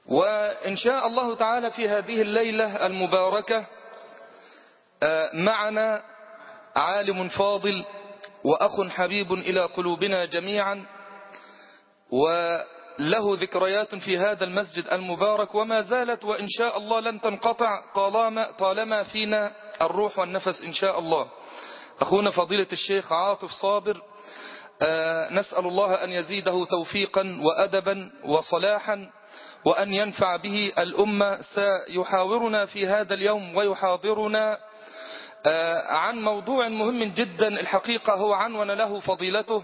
وإن شاء الله تعالى في هذه الليلة المباركة معنا عالم فاضل وأخ حبيب إلى قلوبنا جميعا وله ذكريات في هذا المسجد المبارك وما زالت وإن شاء الله لن تنقطع طالما, طالما فينا الروح والنفس إن شاء الله أخونا فضيلة الشيخ عاطف صابر نسأل الله أن يزيده توفيقا وأدبا وصلاحا وأن ينفع به الأمة سيحاورنا في هذا اليوم ويحاضرنا عن موضوع مهم جدا الحقيقة هو عنون له فضيلته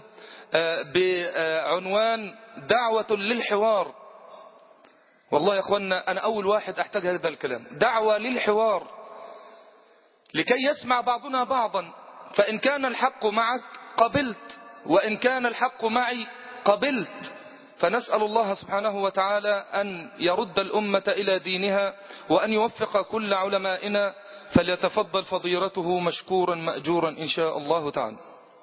بعنوان دعوة للحوار والله يا أخوانا أنا أول واحد أحتاج هذا الكلام دعوة للحوار لكي يسمع بعضنا بعضا فإن كان الحق معك قبلت وإن كان الحق معي قبلت فنسأل الله سبحانه وتعالى أن يرد الأمة إلى دينها وأن يوفق كل علمائنا فليتفضل فضيلته مشكورا مأجورا إن شاء الله تعالى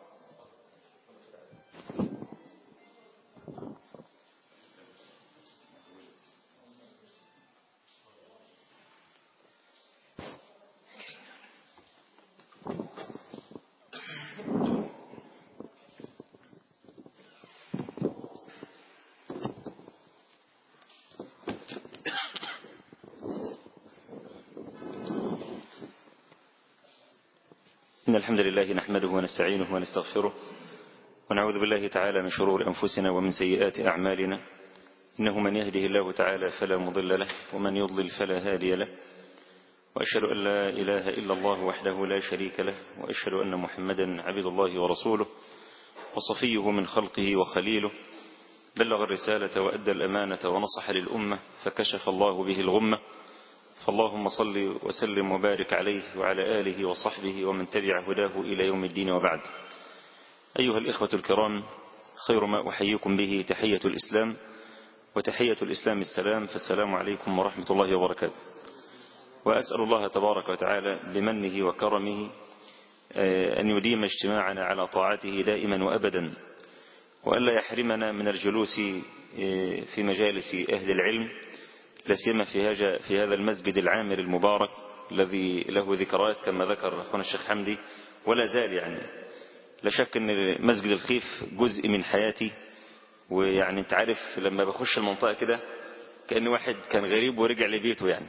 إن الحمد لله نحمده ونستعينه ونستغفره ونعوذ بالله تعالى من شرور أنفسنا ومن سيئات أعمالنا إنه من يهده الله تعالى فلا مضل له ومن يضلل فلا هادي له وأشهد أن لا إله إلا الله وحده لا شريك له وأشهد أن محمدا عبد الله ورسوله وصفيه من خلقه وخليله بلغ الرسالة وأدى الأمانة ونصح للأمة فكشف الله به الغمة فاللهم صل وسلم وبارك عليه وعلى آله وصحبه ومن تبع هداه إلى يوم الدين وبعد أيها الإخوة الكرام خير ما أحييكم به تحية الإسلام وتحية الإسلام السلام فالسلام عليكم ورحمة الله وبركاته وأسأل الله تبارك وتعالى بمنه وكرمه أن يديم اجتماعنا على طاعته دائما وأبدا وألا يحرمنا من الجلوس في مجالس أهل العلم لا سيما في هذا في هذا المسجد العامر المبارك الذي له ذكريات كما ذكر اخونا الشيخ حمدي ولا زال يعني لا شك ان مسجد الخيف جزء من حياتي ويعني انت عارف لما بخش المنطقه كده كان واحد كان غريب ورجع لبيته يعني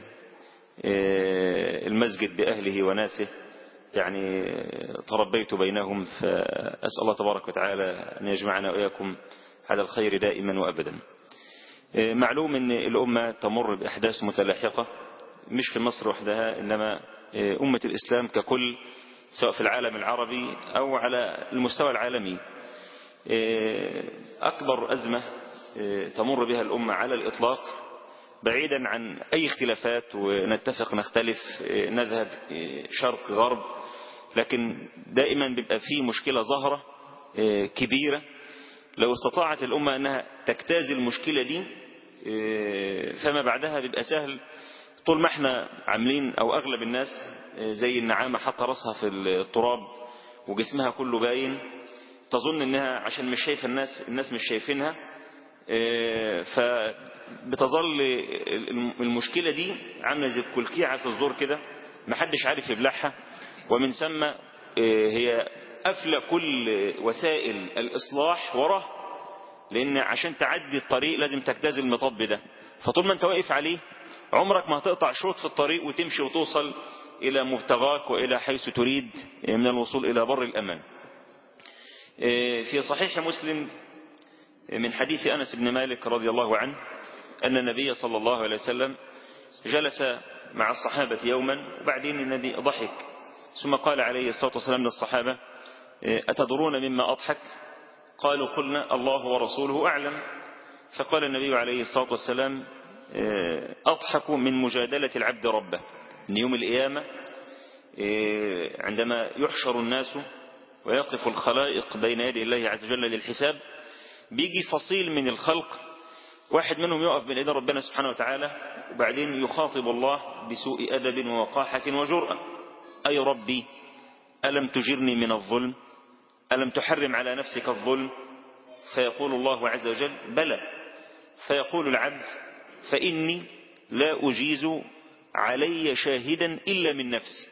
المسجد باهله وناسه يعني تربيت بينهم فاسال الله تبارك وتعالى ان يجمعنا واياكم على الخير دائما وابدا معلوم ان الأمة تمر بأحداث متلاحقة مش في مصر وحدها إنما أمة الإسلام ككل سواء في العالم العربي أو على المستوى العالمي أكبر أزمة تمر بها الأمة على الإطلاق بعيدا عن أي اختلافات ونتفق نختلف نذهب شرق غرب لكن دائما بيبقى في مشكلة ظاهرة كبيرة لو استطاعت الأمة أنها تجتاز المشكلة دي فما بعدها بيبقى سهل طول ما احنا عاملين أو أغلب الناس زي النعامة حاطة راسها في التراب وجسمها كله باين تظن انها عشان مش شايفة الناس الناس مش شايفينها فبتظل المشكلة دي عاملة زي الكلكيعة في الزور كده محدش عارف يبلعها ومن ثم هي قافله كل وسائل الإصلاح وراه لأن عشان تعدي الطريق لازم تجتاز المطب ده فطول ما انت واقف عليه عمرك ما هتقطع شوط في الطريق وتمشي وتوصل إلى مبتغاك وإلى حيث تريد من الوصول إلى بر الأمان في صحيح مسلم من حديث أنس بن مالك رضي الله عنه أن النبي صلى الله عليه وسلم جلس مع الصحابة يوما وبعدين النبي ضحك ثم قال عليه الصلاة والسلام للصحابة أتدرون مما أضحك قالوا قلنا الله ورسوله أعلم فقال النبي عليه الصلاة والسلام أضحك من مجادلة العبد ربه من يوم القيامة عندما يحشر الناس ويقف الخلائق بين يدي الله عز وجل للحساب بيجي فصيل من الخلق واحد منهم يقف بين يدي ربنا سبحانه وتعالى وبعدين يخاطب الله بسوء أدب ووقاحة وجرأة أي ربي ألم تجرني من الظلم ألم تحرم على نفسك الظلم فيقول الله عز وجل بلى فيقول العبد فإني لا أجيز علي شاهدا إلا من نفسي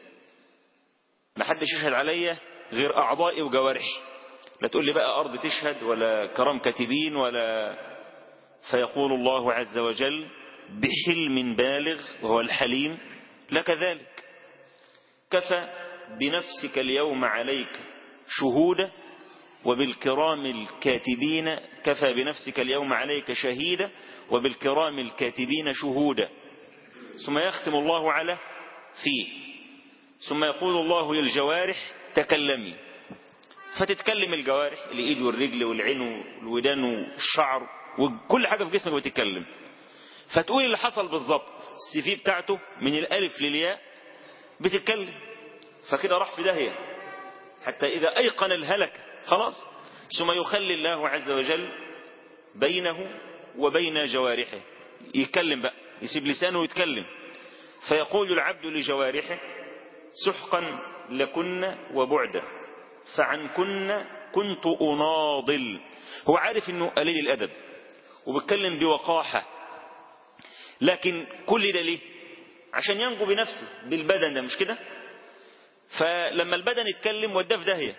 ما حدش يشهد علي غير أعضائي وجوارحي لا تقول لي بقى أرض تشهد ولا كرام كاتبين ولا فيقول الله عز وجل بحلم بالغ وهو الحليم لك ذلك كفى بنفسك اليوم عليك شهودا وبالكرام الكاتبين كفى بنفسك اليوم عليك شهيدا وبالكرام الكاتبين شهودا ثم يختم الله على فيه ثم يقول الله للجوارح تكلمي فتتكلم الجوارح الإيد والرجل والعين والودان والشعر وكل حاجة في جسمك بتتكلم فتقول اللي حصل بالظبط السي في بتاعته من الألف للياء بتتكلم فكده راح في داهية حتى إذا أيقن الهلك خلاص ثم يخلي الله عز وجل بينه وبين جوارحه يتكلم بقى يسيب لسانه ويتكلم فيقول العبد لجوارحه سحقا لكن وبعدا فعنكن كنت أناضل هو عارف انه قليل الأدب وبيتكلم بوقاحة لكن كل ده ليه عشان ينجو بنفسه بالبدن ده مش كده فلما البدن يتكلم وداه في داهية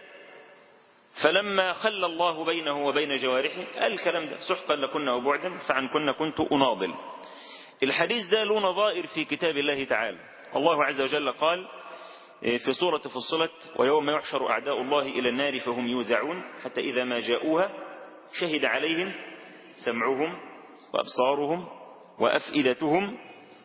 فلما خلى الله بينه وبين جوارحه قال الكلام ده سحقا لكن وبعدا فعن كنا كنت أناضل الحديث ده له نظائر في كتاب الله تعالى الله عز وجل قال في سورة فصلت ويوم يحشر أعداء الله إلى النار فهم يوزعون حتى إذا ما جاءوها شهد عليهم سمعهم وأبصارهم وأفئدتهم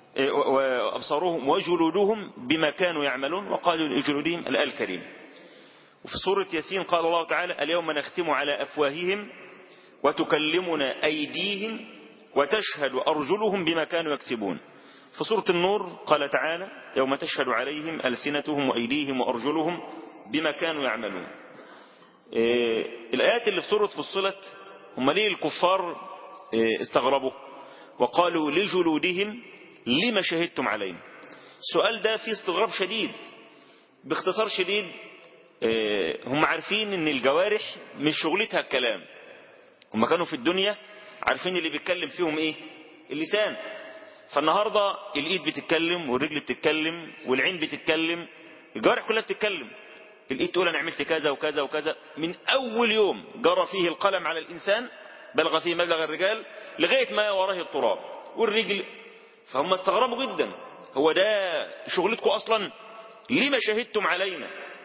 وأبصارهم وجلودهم بما كانوا يعملون وقالوا لجلودهم الآل الكريم وفي سورة ياسين قال الله تعالى اليوم نختم على أفواههم وتكلمنا أيديهم وتشهد أرجلهم بما كانوا يكسبون في سورة النور قال تعالى يوم تشهد عليهم ألسنتهم وأيديهم وأرجلهم بما كانوا يعملون إيه الآيات اللي في سورة فصلت هم ليه الكفار إيه استغربوا وقالوا لجلودهم لما شهدتم علينا السؤال ده فيه استغراب شديد باختصار شديد إيه هم عارفين ان الجوارح مش شغلتها الكلام هم كانوا في الدنيا عارفين اللي بيتكلم فيهم ايه اللسان فالنهاردة الايد بتتكلم والرجل بتتكلم والعين بتتكلم الجوارح كلها بتتكلم الايد تقول انا عملت كذا وكذا وكذا من اول يوم جرى فيه القلم على الانسان بلغ فيه مبلغ الرجال لغاية ما وراه التراب والرجل فهم استغربوا جدا هو ده شغلتكم اصلا لما شهدتم علينا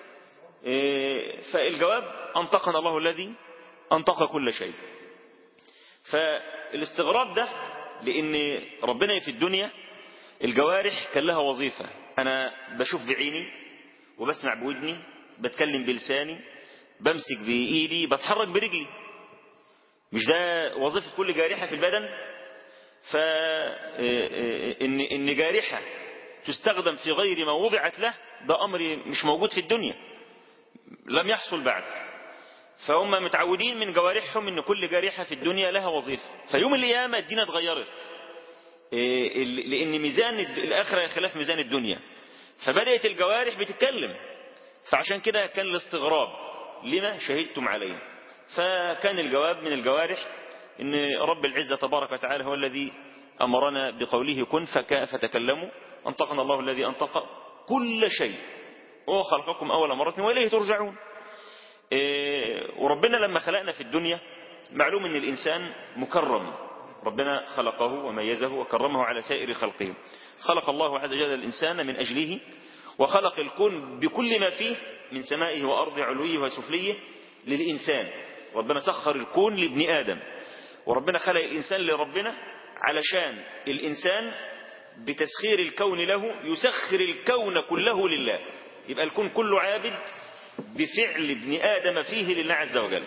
إيه فالجواب انطقنا الله الذي انطق كل شيء فالاستغراب ده لان ربنا في الدنيا الجوارح كان لها وظيفة انا بشوف بعيني وبسمع بودني بتكلم بلساني بمسك بايدي بتحرك برجلي مش ده وظيفة كل جارحة في البدن فإن إن جارحة تستخدم في غير ما وضعت له ده أمر مش موجود في الدنيا لم يحصل بعد فهم متعودين من جوارحهم ان كل جارحة في الدنيا لها وظيفة فيوم القيامة الدنيا اتغيرت لان ميزان الاخرة خلاف ميزان الدنيا فبدأت الجوارح بتتكلم فعشان كده كان الاستغراب لما شهدتم علينا فكان الجواب من الجوارح ان رب العزة تبارك وتعالى هو الذي امرنا بقوله كن فكاء فتكلموا انطقنا الله الذي انطق كل شيء وهو خلقكم اول مرة واليه ترجعون وربنا لما خلقنا في الدنيا معلوم ان الانسان مكرم ربنا خلقه وميزه وكرمه على سائر خلقه خلق الله عز وجل الانسان من اجله وخلق الكون بكل ما فيه من سمائه وارضه علويه وسفليه للانسان ربنا سخر الكون لابن ادم وربنا خلق الانسان لربنا علشان الانسان بتسخير الكون له يسخر الكون كله لله يبقى الكون كله عابد بفعل ابن آدم فيه لله عز وجل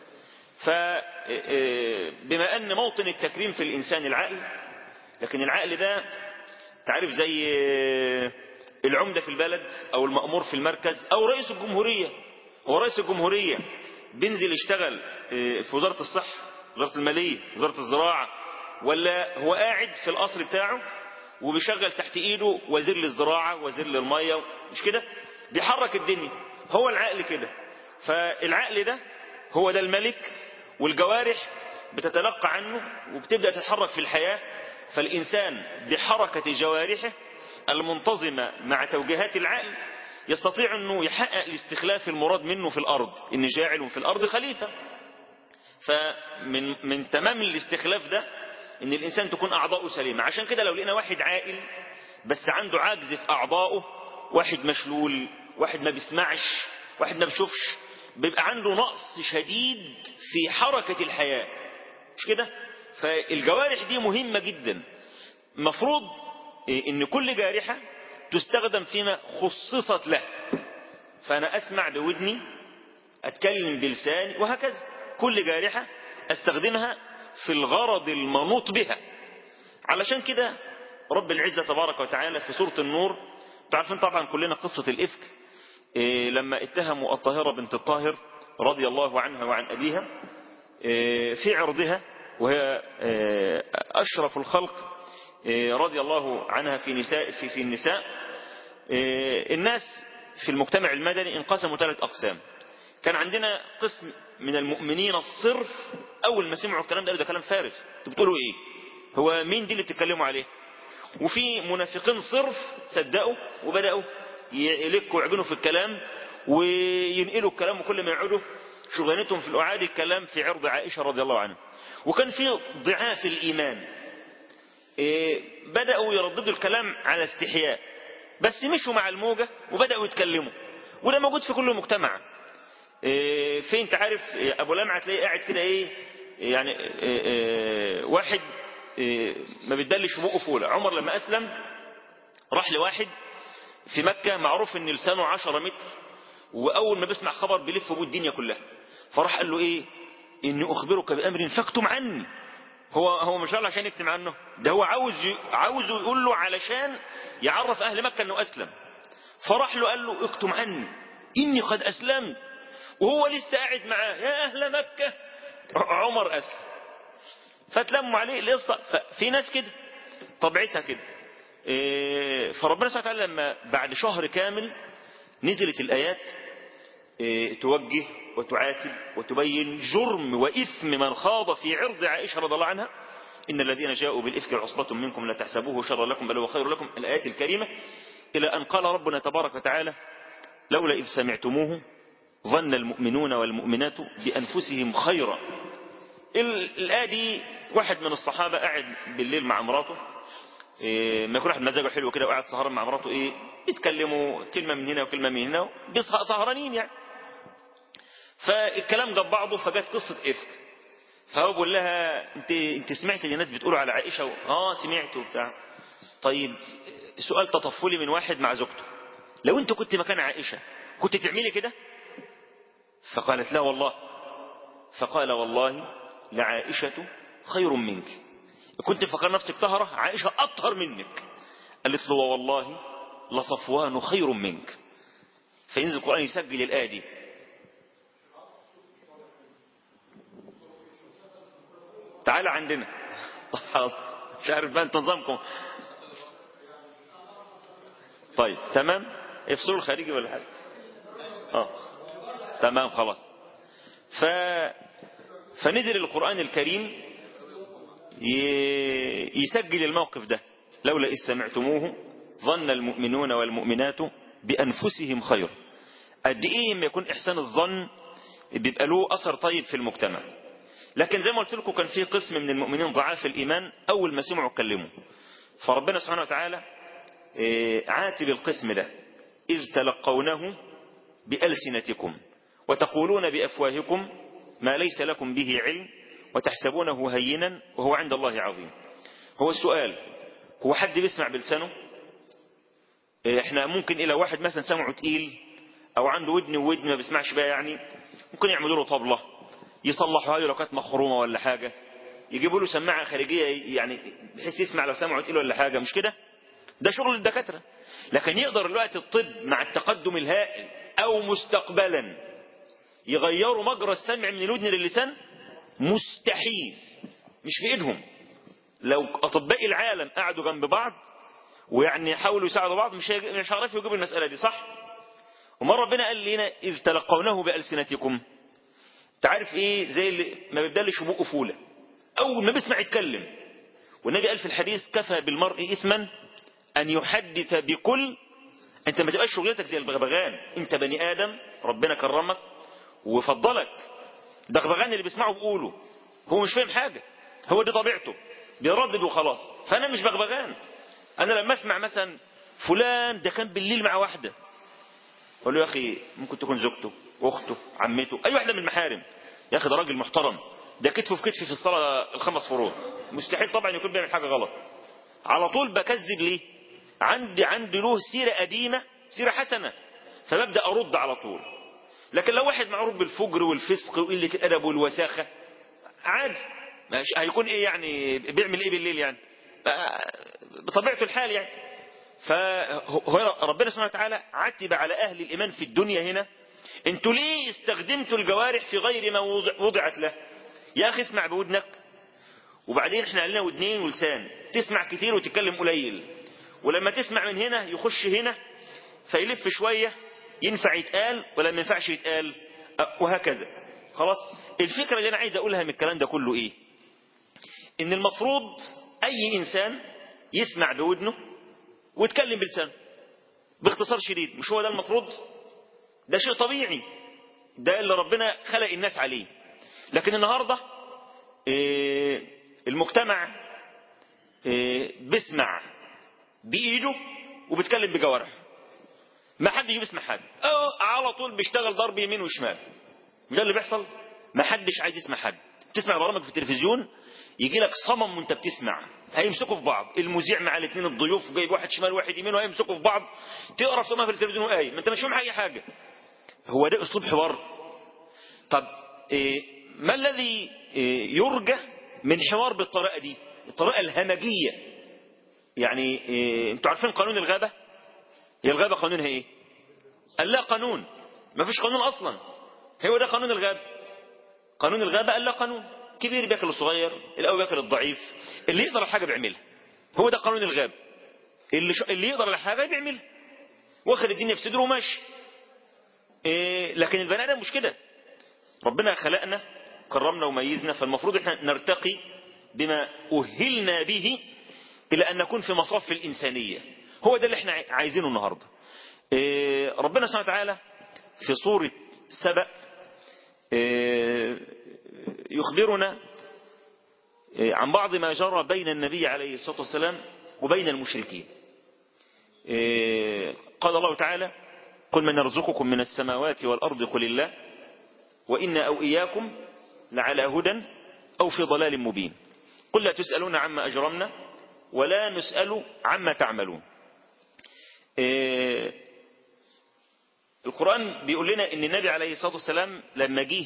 فبما أن موطن التكريم في الإنسان العقل لكن العقل ده تعرف زي العمدة في البلد أو المأمور في المركز أو رئيس الجمهورية هو رئيس الجمهورية بينزل يشتغل في وزارة الصحة وزارة المالية وزارة الزراعة ولا هو قاعد في القصر بتاعه وبيشغل تحت ايده وزير للزراعة وزير للمية مش كده بيحرك الدنيا هو العقل كده فالعقل ده هو ده الملك والجوارح بتتلقى عنه وبتبدأ تتحرك في الحياة فالإنسان بحركة جوارحه المنتظمة مع توجيهات العقل يستطيع أنه يحقق الاستخلاف المراد منه في الأرض إن جاعل في الأرض خليفة فمن من تمام الاستخلاف ده ان الانسان تكون اعضاؤه سليمه عشان كده لو لقينا واحد عاقل بس عنده عجز في اعضائه واحد مشلول واحد ما بيسمعش واحد ما بيشوفش بيبقى عنده نقص شديد في حركه الحياه مش كده فالجوارح دي مهمه جدا مفروض ان كل جارحه تستخدم فيما خصصت له فانا اسمع بودني اتكلم بلساني وهكذا كل جارحة استخدمها في الغرض المنوط بها علشان كده رب العزة تبارك وتعالى في سورة النور تعرفين طبعا كلنا قصة الإفك إيه لما اتهموا الطاهرة بنت الطاهر رضي الله عنها وعن أبيها إيه في عرضها وهي إيه أشرف الخلق رضي الله عنها في نساء في, في النساء الناس في المجتمع المدني انقسموا ثلاث أقسام كان عندنا قسم من المؤمنين الصرف اول ما سمعوا الكلام ده قالوا ده كلام فارغ انتوا بتقولوا ايه هو مين دي اللي بتتكلموا عليه وفي منافقين صرف صدقوا وبداوا يلكوا ويعجنوا في الكلام وينقلوا الكلام وكل ما يقعدوا شغلانتهم في الاعاد الكلام في عرض عائشه رضي الله عنها وكان في ضعاف الايمان إيه بداوا يرددوا الكلام على استحياء بس مشوا مع الموجه وبداوا يتكلموا وده موجود في كل مجتمع إيه فين انت عارف إيه ابو لمعه تلاقيه قاعد كده ايه يعني إيه واحد ما بيدلش في بقه فوله عمر لما اسلم راح لواحد في مكه معروف ان لسانه 10 متر واول ما بيسمع خبر بيلف بيه الدنيا كلها فراح قال له ايه اني اخبرك بامر فاكتم عني هو هو مش قال عشان يكتم عنه ده هو عاوز عاوزه يقول له علشان يعرف اهل مكه انه اسلم فراح له قال له اكتم عني اني قد اسلمت وهو لسه قاعد معاه يا أهل مكة عمر أسلم فتلموا عليه القصة في ناس كده طبيعتها كده إيه فربنا سبحانه وتعالى لما بعد شهر كامل نزلت الآيات إيه توجه وتعاتب وتبين جرم وإثم من خاض في عرض عائشة رضي الله عنها إن الذين جاءوا بالإفك عصبة منكم لا تحسبوه شرا لكم بل هو خير لكم الآيات الكريمة إلى أن قال ربنا تبارك وتعالى لولا إذ سمعتموه ظن المؤمنون والمؤمنات بأنفسهم خيرا الآية دي واحد من الصحابة قاعد بالليل مع مراته إيه ما يكون واحد مزاجه حلو كده وقاعد سهران مع مراته ايه يتكلموا كلمة من هنا وكلمة من هنا بيصحى سهرانين يعني فالكلام جاب بعضه فجت قصة إفك فهو بيقول لها انت انت سمعت ان الناس بتقولوا على عائشة و... اه سمعت وبتاع طيب سؤال تطفلي من واحد مع زوجته لو انت كنت مكان عائشة كنت تعملي كده فقالت لا والله فقال والله لعائشة خير منك كنت فكر نفسك طهرة عائشة أطهر منك قالت له والله لصفوان خير منك فينزل القرآن يسجل الآية دي تعال عندنا مش عارف بقى انت نظامكم طيب تمام افصلوا الخارجي ولا حاجه اه تمام خلاص ف فنزل القرآن الكريم يسجل الموقف ده لولا إذ سمعتموه ظن المؤمنون والمؤمنات بأنفسهم خير قد إيه ما يكون إحسان الظن بيبقى له أثر طيب في المجتمع لكن زي ما قلت لكم كان في قسم من المؤمنين ضعاف الإيمان أول ما سمعوا اتكلموا فربنا سبحانه وتعالى عاتب القسم ده إذ تلقونه بألسنتكم وتقولون بأفواهكم ما ليس لكم به علم وتحسبونه هينا وهو عند الله عظيم هو السؤال هو حد بيسمع بلسانه احنا ممكن الى واحد مثلا سمعه تقيل او عنده ودن وودن ما بيسمعش بقى يعني ممكن يعملوا له طبلة يصلحوا له لو كانت مخرومة ولا حاجة يجيبوا له سماعة خارجية يعني بحيث يسمع لو سمعه تقيل ولا حاجة مش كده ده شغل الدكاترة لكن يقدر الوقت الطب مع التقدم الهائل او مستقبلا يغيروا مجرى السمع من الودن للسان مستحيل مش في ايدهم لو اطباء العالم قعدوا جنب بعض ويعني حاولوا يساعدوا بعض مش مش هيعرفوا يجيبوا المساله دي صح ومره ربنا قال لنا اذ تلقونه بالسنتكم تعرف ايه زي اللي ما بيبدلش بقه فوله اول ما بيسمع يتكلم والنبي قال في الحديث كفى بالمرء إثما أن يحدث بكل أنت ما تبقاش شغلتك زي البغبغان أنت بني آدم ربنا كرمك وفضلك البغبغان اللي بيسمعه بيقوله هو مش فاهم حاجة هو دي طبيعته بيردد وخلاص فأنا مش بغبغان أنا لما أسمع مثلا فلان ده كان بالليل مع واحدة أقول له يا أخي ممكن تكون زوجته أخته عمته أي واحدة من المحارم يا أخي ده راجل محترم ده كتفه في كتفي في الصلاة الخمس فروض مستحيل طبعا يكون بيعمل حاجة غلط على طول بكذب ليه عندي عندي له سيرة قديمة سيرة حسنة فببدأ أرد على طول لكن لو واحد معروف بالفجر والفسق وقلة الأدب والوساخة عادي مش هيكون إيه يعني بيعمل إيه بالليل يعني بطبيعته الحال يعني فهو ربنا سبحانه وتعالى عتب على أهل الإيمان في الدنيا هنا انتوا ليه استخدمتوا الجوارح في غير ما وضعت له يا أخي اسمع بودنك وبعدين احنا قلنا ودنين ولسان تسمع كتير وتتكلم قليل ولما تسمع من هنا يخش هنا فيلف شوية ينفع يتقال ولا ما ينفعش يتقال وهكذا خلاص الفكرة اللي أنا عايز أقولها من الكلام ده كله إيه إن المفروض أي إنسان يسمع بودنه ويتكلم بلسانه باختصار شديد مش هو ده المفروض ده شيء طبيعي ده اللي ربنا خلق الناس عليه لكن النهاردة إيه المجتمع إيه بيسمع بإيده وبيتكلم بجوارحه ما حدش بيسمع حد أو على طول بيشتغل ضرب يمين وشمال مش ده اللي بيحصل ما حدش عايز يسمع حد تسمع برامج في التلفزيون يجي لك صمم وانت بتسمع هيمسكوا في بعض المذيع مع الاثنين الضيوف جايب واحد شمال واحد يمين وهيمسكوا في بعض تقرا في في التلفزيون وقايم انت مش فاهم اي حاجه هو ده اسلوب حوار طب إيه ما الذي إيه يرجى من حوار بالطريقه دي الطريقه الهمجيه يعني إيه انتوا عارفين قانون الغابه هي الغابه قانونها ايه قال لا قانون ما فيش قانون اصلا هو ده قانون الغابه قانون الغابه قال لا قانون كبير بياكل الصغير القوي بياكل الضعيف اللي يقدر على حاجه بيعملها هو ده قانون الغابه اللي ش... اللي يقدر على حاجه بيعملها واخد الدنيا في صدره وماشي إيه لكن البني ادم مش كده ربنا خلقنا كرمنا وميزنا فالمفروض احنا نرتقي بما أهلنا به إلى أن نكون في مصاف الإنسانية هو ده اللي احنا عايزينه النهاردة إيه ربنا سبحانه وتعالى في صورة سبأ إيه يخبرنا عن بعض ما جرى بين النبي عليه الصلاة والسلام وبين المشركين قال الله تعالى قل من يرزقكم من السماوات والأرض قل الله وإنا أو إياكم لعلى هدى أو في ضلال مبين قل لا تسألون عما أجرمنا ولا نسأل عما تعملون القرآن بيقول لنا ان النبي عليه الصلاة والسلام لما جه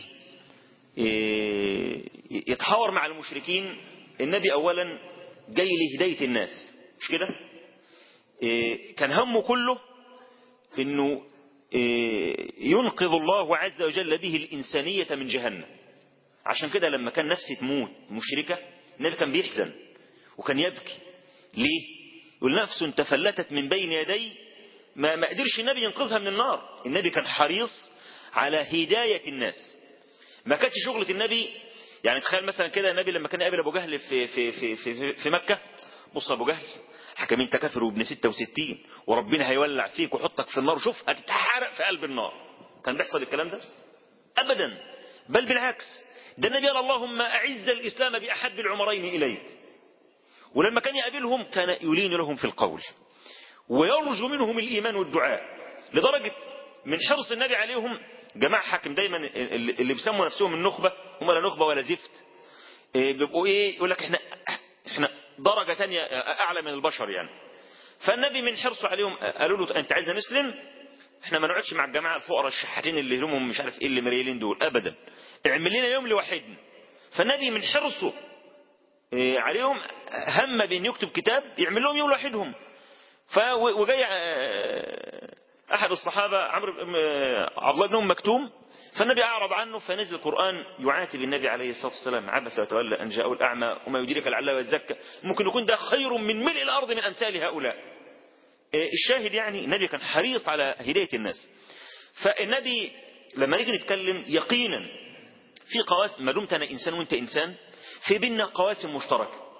يتحاور مع المشركين النبي أولا جاي لهداية الناس مش كده كان همه كله في انه ينقذ الله عز وجل به الإنسانية من جهنم عشان كده لما كان نفسه تموت مشركة النبي كان بيحزن وكان يبكي ليه يقول نفس تفلتت من بين يدي ما ما قدرش النبي ينقذها من النار النبي كان حريص على هداية الناس ما كانتش شغلة النبي يعني تخيل مثلا كده النبي لما كان يقابل ابو جهل في في في في, في مكة بص ابو جهل حكم انت كافر وابن 66 وربنا هيولع فيك ويحطك في النار شوف هتتحرق في قلب النار كان بيحصل الكلام ده ابدا بل بالعكس ده النبي قال اللهم اعز الاسلام باحب العمرين اليك ولما كان يقابلهم كان يلين لهم في القول ويرجو منهم الايمان والدعاء لدرجه من حرص النبي عليهم جماعة حاكم دايما اللي بيسموا نفسهم النخبة هم لا نخبة ولا زفت بيبقوا ايه يقول لك احنا احنا درجة تانية اعلى من البشر يعني فالنبي من حرصه عليهم قالوا له انت عايز نسلم احنا ما نقعدش مع الجماعة الفقراء الشحاتين اللي لهم مش عارف ايه اللي مريلين دول ابدا اعمل لنا يوم لوحدنا فالنبي من حرصه ايه عليهم هم بان يكتب كتاب يعمل لهم يوم لوحدهم وجاي أحد الصحابة عمرو عبد الله بن أم مكتوم فالنبي أعرض عنه فنزل القرآن يعاتب النبي عليه الصلاة والسلام عبس وتولى أن جاءه الأعمى وما يدرك لعله يزكى ممكن يكون ده خير من ملء الأرض من أمثال هؤلاء الشاهد يعني النبي كان حريص على هداية الناس فالنبي لما نيجي نتكلم يقينا في قواسم ما دمت أنا إنسان وأنت إنسان في بيننا قواسم مشتركة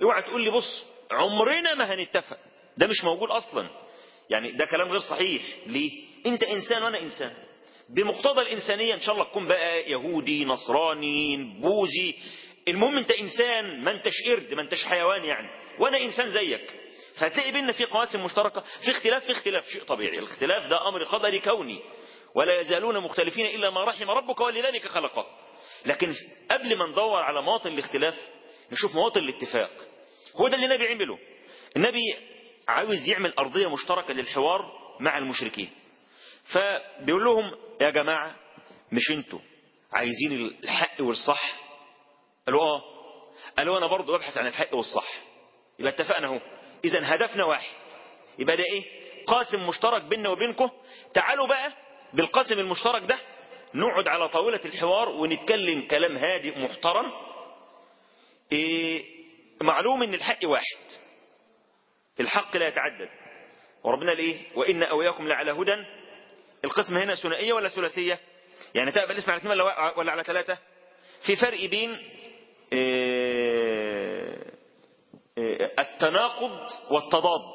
اوعى تقول لي بص عمرنا ما هنتفق ده مش موجود اصلا يعني ده كلام غير صحيح ليه انت انسان وانا انسان بمقتضى الانسانيه ان شاء الله تكون بقى يهودي نصراني بوذي المهم انت انسان ما انتش قرد ما انتش حيوان يعني وانا انسان زيك فهتلاقي بينا في قواسم مشتركه في اختلاف في اختلاف شيء طبيعي الاختلاف ده امر قدري كوني ولا يزالون مختلفين الا ما رحم ربك ولذلك خلقه لكن قبل ما ندور على مواطن الاختلاف نشوف مواطن الاتفاق هو ده اللي النبي عمله النبي عاوز يعمل ارضيه مشتركه للحوار مع المشركين فبيقول لهم يا جماعه مش انتوا عايزين الحق والصح قالوا اه قالوا انا برضه ببحث عن الحق والصح يبقى اتفقنا اهو اذا هدفنا واحد يبقى ده ايه قاسم مشترك بيننا وبينكم تعالوا بقى بالقاسم المشترك ده نقعد على طاولة الحوار ونتكلم كلام هادئ محترم إيه معلوم ان الحق واحد الحق لا يتعدد وربنا قال ايه وان اوياكم لعلى هدى القسم هنا ثنائيه ولا ثلاثيه يعني تقبل الاسم على اثنين ولا ولا على ثلاثه في فرق بين إيه إيه التناقض والتضاد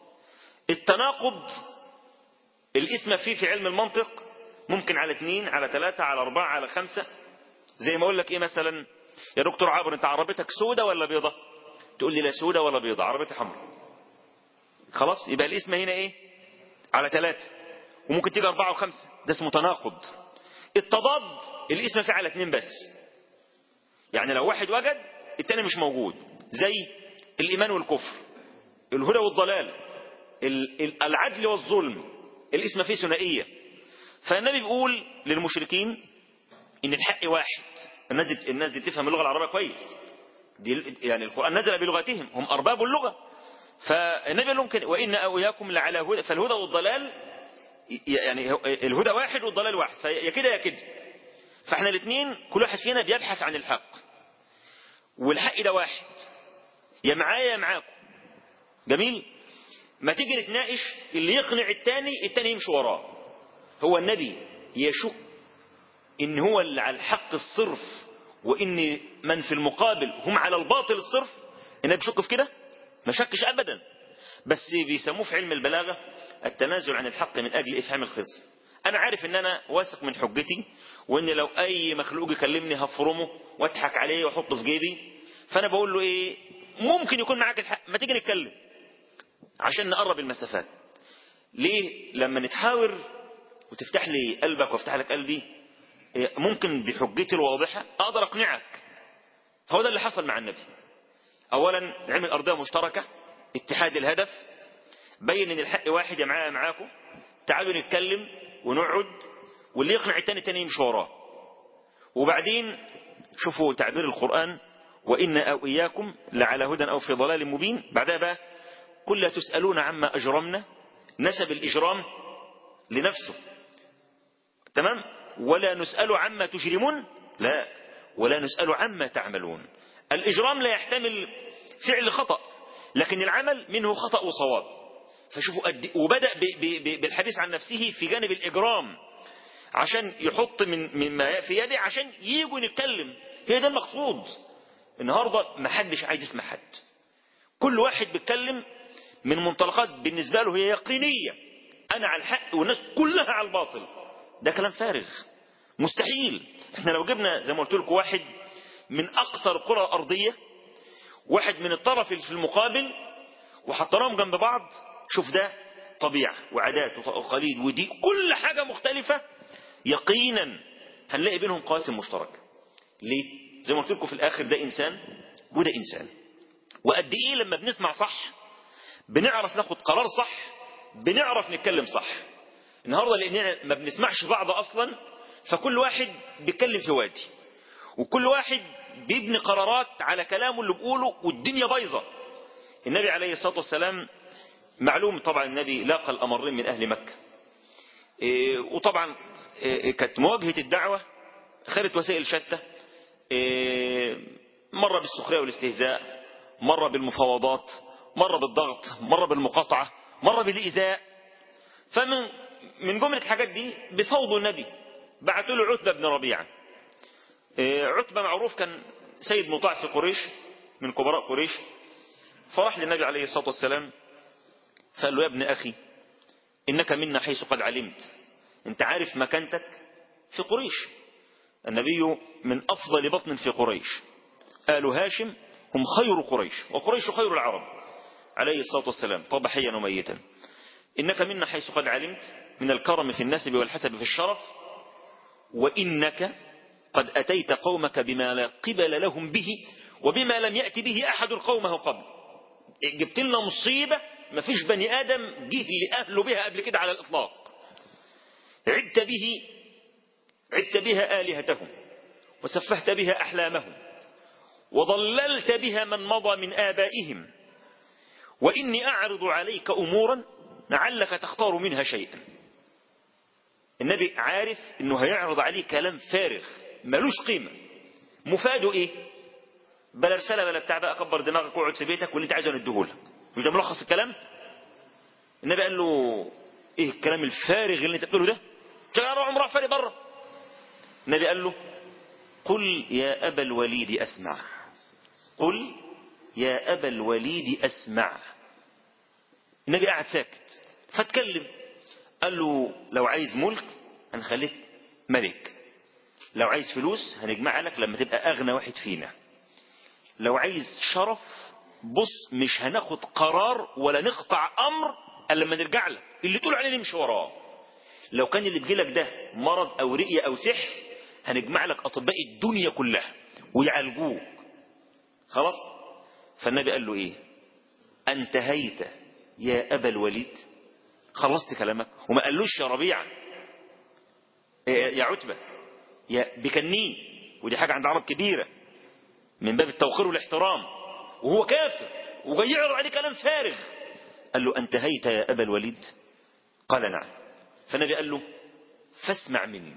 التناقض الاسم فيه في علم المنطق ممكن على اثنين على ثلاثة على أربعة على خمسة زي ما أقول لك إيه مثلا يا دكتور عابر أنت عربيتك سودة ولا بيضة تقول لي لا سودة ولا بيضة عربيتي حمراء خلاص يبقى الاسم هنا إيه على ثلاثة وممكن تيجي أربعة وخمسة ده اسمه تناقض التضاد الاسم فيه على اثنين بس يعني لو واحد وجد التاني مش موجود زي الإيمان والكفر الهدى والضلال العدل والظلم الاسم فيه ثنائية فالنبي بيقول للمشركين ان الحق واحد الناس دي, الناس دي تفهم اللغة العربية كويس دي يعني القرآن نزل بلغتهم هم أرباب اللغة فالنبي قال لهم كده وإن أوياكم لعلى هدى فالهدى والضلال يعني الهدى واحد والضلال واحد فيا كده يا كده فاحنا الاثنين كل واحد فينا بيبحث عن الحق والحق ده واحد يا معايا يا معاكم جميل ما تيجي نتناقش اللي يقنع التاني التاني يمشي وراه هو النبي يشك ان هو اللي على الحق الصرف وان من في المقابل هم على الباطل الصرف النبي بيشك في كده ما شكش ابدا بس بيسموه في علم البلاغه التنازل عن الحق من اجل افهام الخصم انا عارف ان انا واثق من حجتي وان لو اي مخلوق يكلمني هفرمه واضحك عليه واحطه في جيبي فانا بقول له ايه ممكن يكون معاك الحق ما تيجي نتكلم عشان نقرب المسافات ليه لما نتحاور وتفتح لي قلبك وافتح لك قلبي ممكن بحجتي الواضحة أقدر أقنعك فهو ده اللي حصل مع النبي أولا عمل أرضية مشتركة اتحاد الهدف بين ان الحق واحد يا معايا معاكم تعالوا نتكلم ونقعد واللي يقنع التاني التاني يمشي وراه وبعدين شوفوا تعبير القرآن وإن أو إياكم لعلى هدى أو في ضلال مبين بعدها بقى قل لا تسألون عما أجرمنا نسب الإجرام لنفسه تمام ولا نسأل عما تجرمون لا ولا نسأل عما تعملون الإجرام لا يحتمل فعل خطأ لكن العمل منه خطأ وصواب فشوفوا قد وبدأ ب ب ب بالحديث عن نفسه في جانب الإجرام عشان يحط من مما في يده عشان يجوا نتكلم هي ده المقصود النهارده ما حدش عايز يسمع حد كل واحد بيتكلم من منطلقات بالنسبة له هي يقينية أنا على الحق والناس كلها على الباطل ده كلام فارغ مستحيل احنا لو جبنا زي ما قلت لكم واحد من أقصر القرى الأرضية واحد من الطرف في المقابل وحطيناهم جنب بعض شوف ده طبيعة وعادات وتقاليد ودي كل حاجة مختلفة يقينا هنلاقي بينهم قاسم مشترك ليه؟ زي ما قلت لكم في الآخر ده إنسان وده إنسان وقد إيه لما بنسمع صح بنعرف ناخد قرار صح بنعرف نتكلم صح النهاردة لأننا ما بنسمعش بعض أصلا فكل واحد بيتكلم في وادي وكل واحد بيبني قرارات على كلامه اللي بيقوله والدنيا بايظة النبي عليه الصلاة والسلام معلوم طبعا النبي لاقى الأمرين من أهل مكة إيه وطبعا إيه كانت مواجهة الدعوة خدت وسائل شتى إيه مرة بالسخرية والاستهزاء مرة بالمفاوضات مرة بالضغط مرة بالمقاطعة مرة بالإيذاء فمن من جملة الحاجات دي بفوضوا النبي بعتوا له عتبة بن ربيعة عتبة معروف كان سيد مطاع في قريش من كبراء قريش فراح للنبي عليه الصلاة والسلام فقال له يا ابن أخي إنك منا حيث قد علمت أنت عارف مكانتك في قريش النبي من أفضل بطن في قريش آل هاشم هم خير قريش وقريش خير العرب عليه الصلاة والسلام طب حيا وميتا إنك منا حيث قد علمت من الكرم في النسب والحسب في الشرف وإنك قد أتيت قومك بما لا قبل لهم به وبما لم يأتي به أحد قومه قبل جبت لنا مصيبة ما فيش بني آدم جه لأهله بها قبل كده على الإطلاق عدت به عدت بها آلهتهم وسفهت بها أحلامهم وضللت بها من مضى من آبائهم وإني أعرض عليك أمورا لعلك تختار منها شيئا النبي عارف انه هيعرض عليه كلام فارغ ملوش قيمة مفاده ايه بلا رسالة بلا بتاع بقى كبر دماغك واقعد في بيتك واللي انت عايزه نديهولك مش ده ملخص الكلام النبي قال له ايه الكلام الفارغ اللي انت بتقوله ده شغال عمره فارغ بره النبي قال له قل يا أبا الوليد أسمع قل يا أبا الوليد أسمع النبي قاعد ساكت فاتكلم قال له لو عايز ملك هنخليك ملك لو عايز فلوس هنجمع لك لما تبقى أغنى واحد فينا لو عايز شرف بص مش هناخد قرار ولا نقطع أمر إلا لما نرجع لك اللي تقول عليه نمشي وراه لو كان اللي بيجيلك ده مرض أو رئية أو سحر هنجمع لك أطباء الدنيا كلها ويعالجوك خلاص فالنبي قال له إيه أنتهيت يا أبا الوليد خلصت كلامك وما قالوش يا ربيعة يا عتبة يا بكنيه ودي حاجة عند عرب كبيرة من باب التوقير والاحترام وهو كافر وجاي يعرض عليه كلام فارغ قال له انتهيت يا أبا الوليد قال نعم فالنبي قال له فاسمع مني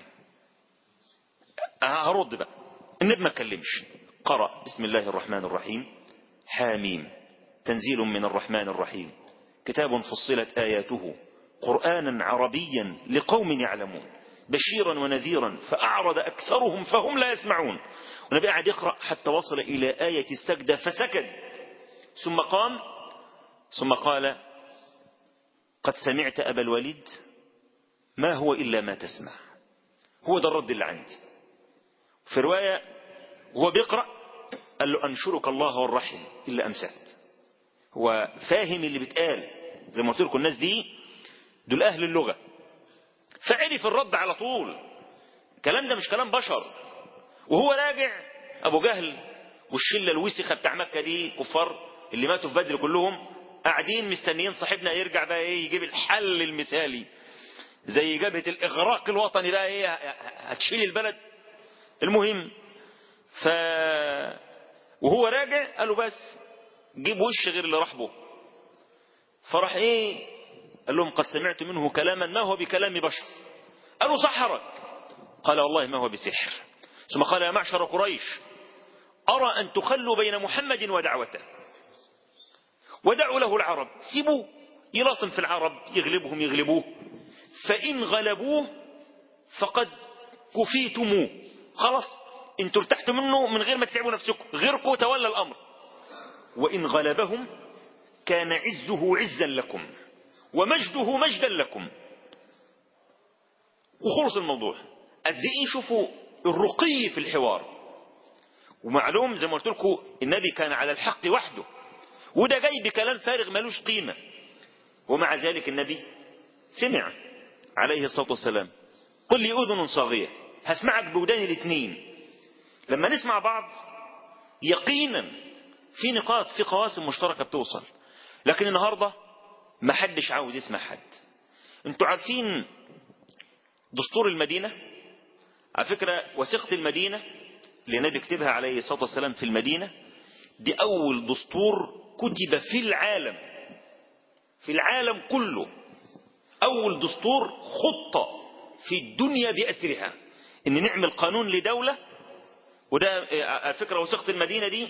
هرد بقى النبي ما اتكلمش قرأ بسم الله الرحمن الرحيم حاميم تنزيل من الرحمن الرحيم كتاب فصلت آياته قرآنا عربيا لقوم يعلمون بشيرا ونذيرا فأعرض أكثرهم فهم لا يسمعون والنبي قاعد يقرأ حتى وصل إلى آية السجدة فسكت ثم قام ثم قال قد سمعت أبا الوليد ما هو إلا ما تسمع هو ده الرد اللي عندي في رواية هو بيقرأ قال له أنشرك الله والرحم إلا أمسكت هو فاهم اللي بيتقال زي ما قلت لكم الناس دي دول أهل اللغة فعرف الرد على طول الكلام ده مش كلام بشر وهو راجع أبو جهل والشلة الوسخة بتاع مكة دي كفار اللي ماتوا في بدر كلهم قاعدين مستنيين صاحبنا يرجع بقى ايه يجيب الحل المثالي زي جبهة الإغراق الوطني بقى ايه هتشيل البلد المهم ف وهو راجع قالوا بس جيب وش غير اللي راح به فراح ايه قال لهم قد سمعت منه كلاما ما هو بكلام بشر قالوا سحرك قال والله ما هو بسحر ثم قال يا معشر قريش أرى أن تخلوا بين محمد ودعوته ودعوا له العرب سيبوه يلاطم في العرب يغلبهم يغلبوه فإن غلبوه فقد كفيتموه خلاص انتوا ارتحتوا منه من غير ما تتعبوا نفسكم غيركم تولى الأمر وإن غلبهم كان عزه عزا لكم ومجده مجدا لكم وخلص الموضوع قد ايه شوفوا الرقي في الحوار ومعلوم زي ما قلت لكم النبي كان على الحق وحده وده جاي بكلام فارغ ملوش قيمة ومع ذلك النبي سمع عليه الصلاة والسلام قل لي أذن صاغية هسمعك بوداني الاثنين لما نسمع بعض يقينا في نقاط في قواسم مشتركة بتوصل لكن النهاردة ما حدش عاوز يسمع حد انتوا عارفين دستور المدينة على فكرة وثيقة المدينة اللي النبي كتبها عليه الصلاة والسلام في المدينة دي أول دستور كتب في العالم في العالم كله أول دستور خطة في الدنيا بأسرها إن نعمل قانون لدولة وده على فكرة وثيقة المدينة دي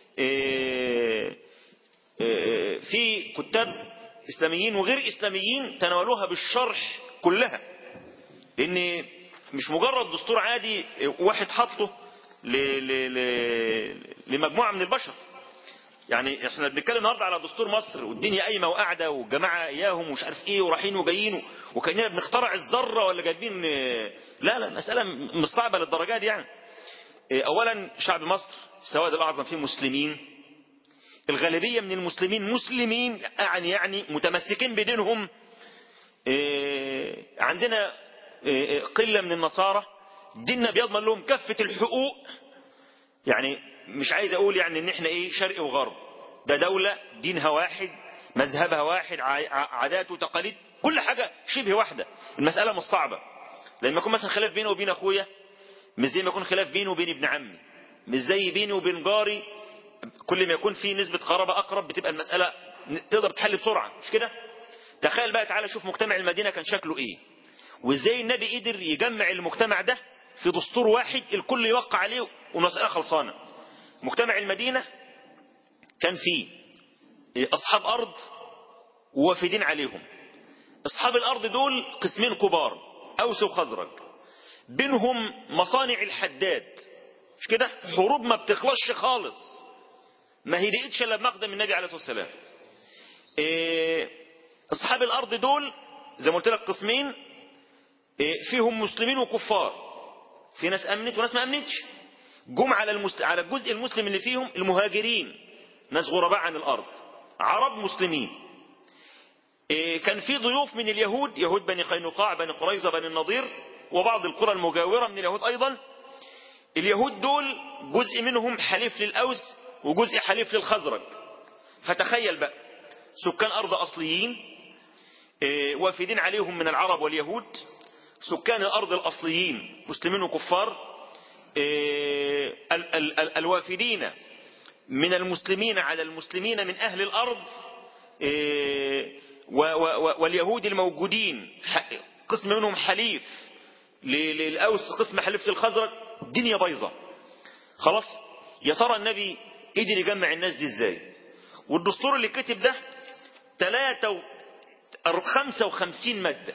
في كتاب إسلاميين وغير إسلاميين تناولوها بالشرح كلها لأن مش مجرد دستور عادي واحد حطه لمجموعة من البشر يعني احنا بنتكلم النهارده على دستور مصر والدنيا قايمه وقاعده والجماعه اياهم ومش عارف ايه ورايحين وجايين وكاننا بنخترع الذره ولا جايبين لا لا المساله مش صعبه للدرجه دي يعني اولا شعب مصر السواد الاعظم فيه مسلمين الغالبيه من المسلمين مسلمين يعني يعني متمسكين بدينهم عندنا قله من النصارى ديننا بيضمن لهم كافه الحقوق يعني مش عايز اقول يعني ان احنا ايه شرق وغرب ده دولة دينها واحد مذهبها واحد عادات وتقاليد كل حاجة شبه واحدة المسألة مش صعبة لما يكون مثلا خلاف بيني وبين اخويا مش زي ما يكون خلاف بيني وبين ابن عمي مش زي بيني وبين جاري كل ما يكون في نسبة قرابة اقرب بتبقى المسألة تقدر تحل بسرعة مش كده تخيل بقى تعالى شوف مجتمع المدينة كان شكله ايه وازاي النبي قدر يجمع المجتمع ده في دستور واحد الكل يوقع عليه والمسألة خلصانة مجتمع المدينة كان فيه أصحاب أرض ووافدين عليهم أصحاب الأرض دول قسمين كبار أوس وخزرج بينهم مصانع الحداد مش كده حروب ما بتخلصش خالص ما هي لقيتش الا بمقدم النبي عليه الصلاه والسلام إيه اصحاب الارض دول زي ما قلت لك قسمين إيه فيهم مسلمين وكفار في ناس امنت وناس ما امنتش جم على المسل... على الجزء المسلم اللي فيهم المهاجرين ناس غرباء عن الارض عرب مسلمين إيه كان في ضيوف من اليهود يهود بني قينقاع بني قريظه بني النضير وبعض القرى المجاوره من اليهود ايضا اليهود دول جزء منهم حليف للاوس وجزء حليف للخزرج فتخيل بقى سكان ارض اصليين إيه وافدين عليهم من العرب واليهود سكان الارض الاصليين مسلمين وكفار ال ال ال الوافدين من المسلمين على المسلمين من أهل الأرض واليهود الموجودين قسم منهم حليف للأوس قسم حليف للخزرج الدنيا بايظة خلاص يا ترى النبي قدر يجمع الناس دي ازاي والدستور اللي كتب ده 3 55 مادة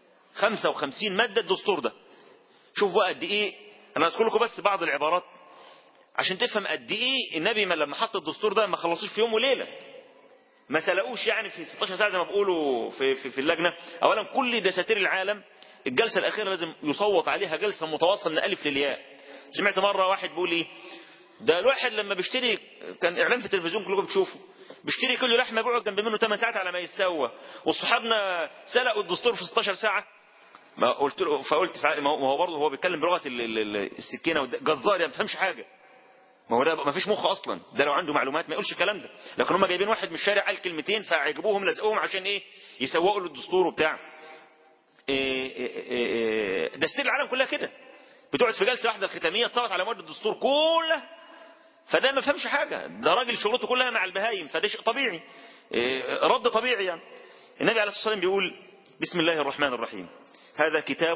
55 مادة الدستور ده شوف بقى قد ايه انا اذكر لكم بس بعض العبارات عشان تفهم قد ايه النبي ما لما حط الدستور ده ما خلصوش في يوم وليله ما سلقوش يعني في 16 ساعه زي ما بيقولوا في, في, في اللجنه اولا كل دساتير العالم الجلسه الاخيره لازم يصوت عليها جلسه متواصله من الف للياء سمعت مره واحد بيقول ايه ده الواحد لما بيشتري كان اعلان في التلفزيون كلكم بتشوفوا بيشتري كيلو لحمه بيقعد جنب منه 8 ساعات على ما يتسوى وصحابنا سلقوا الدستور في 16 ساعه ما قلت له فقلت ما هو برضه هو بيتكلم بلغه السكينه جزار يعني ما بيفهمش حاجه ما هو ده ما فيش مخ اصلا ده لو عنده معلومات ما يقولش الكلام ده لكن هم جايبين واحد من الشارع قال كلمتين فعجبوهم لزقوهم عشان ايه يسوقوا له الدستور وبتاع إيه إيه إيه دستور العالم كلها كده بتقعد في جلسه واحده الختاميه تصوت على مواد الدستور كله فده ما فهمش حاجه ده راجل شغلته كلها مع البهايم فده شيء طبيعي رد طبيعي يعني النبي عليه الصلاه والسلام بيقول بسم الله الرحمن الرحيم هذا كتاب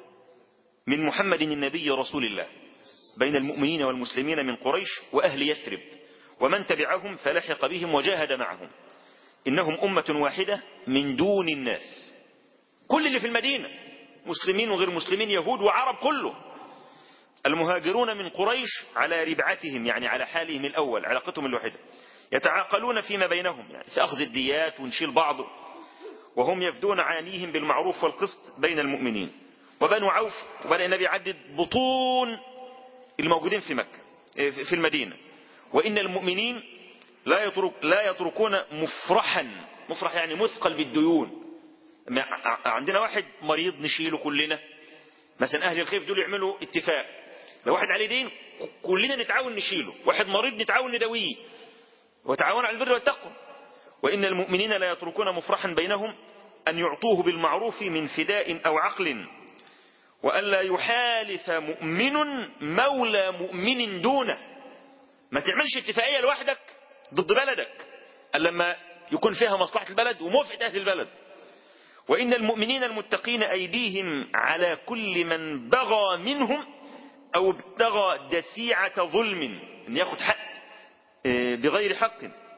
من محمد النبي رسول الله بين المؤمنين والمسلمين من قريش وأهل يثرب ومن تبعهم فلحق بهم وجاهد معهم إنهم أمة واحدة من دون الناس كل اللي في المدينة مسلمين وغير مسلمين يهود وعرب كله المهاجرون من قريش على ربعتهم يعني على حالهم الأول علاقتهم الوحيدة يتعاقلون فيما بينهم يعني في أخذ الديات ونشيل بعض وهم يفدون عانيهم بالمعروف والقسط بين المؤمنين وبنو عوف وبدأ النبي يعدد بطون الموجودين في مكة في المدينة وإن المؤمنين لا يترك لا يتركون مفرحا مفرح يعني مثقل بالديون عندنا واحد مريض نشيله كلنا مثلا أهل الخيف دول يعملوا اتفاق لو واحد عليه دين كلنا نتعاون نشيله واحد مريض نتعاون نداويه وتعاون على البر والتقوى وإن المؤمنين لا يتركون مفرحا بينهم أن يعطوه بالمعروف من فداء أو عقل وألا يحالف مؤمن مولى مؤمن دونه ما تعملش اتفاقية لوحدك ضد بلدك لما يكون فيها مصلحة البلد وموافقة أهل البلد وإن المؤمنين المتقين أيديهم على كل من بغى منهم أو ابتغى دسيعة ظلم أن ياخد حق بغير حق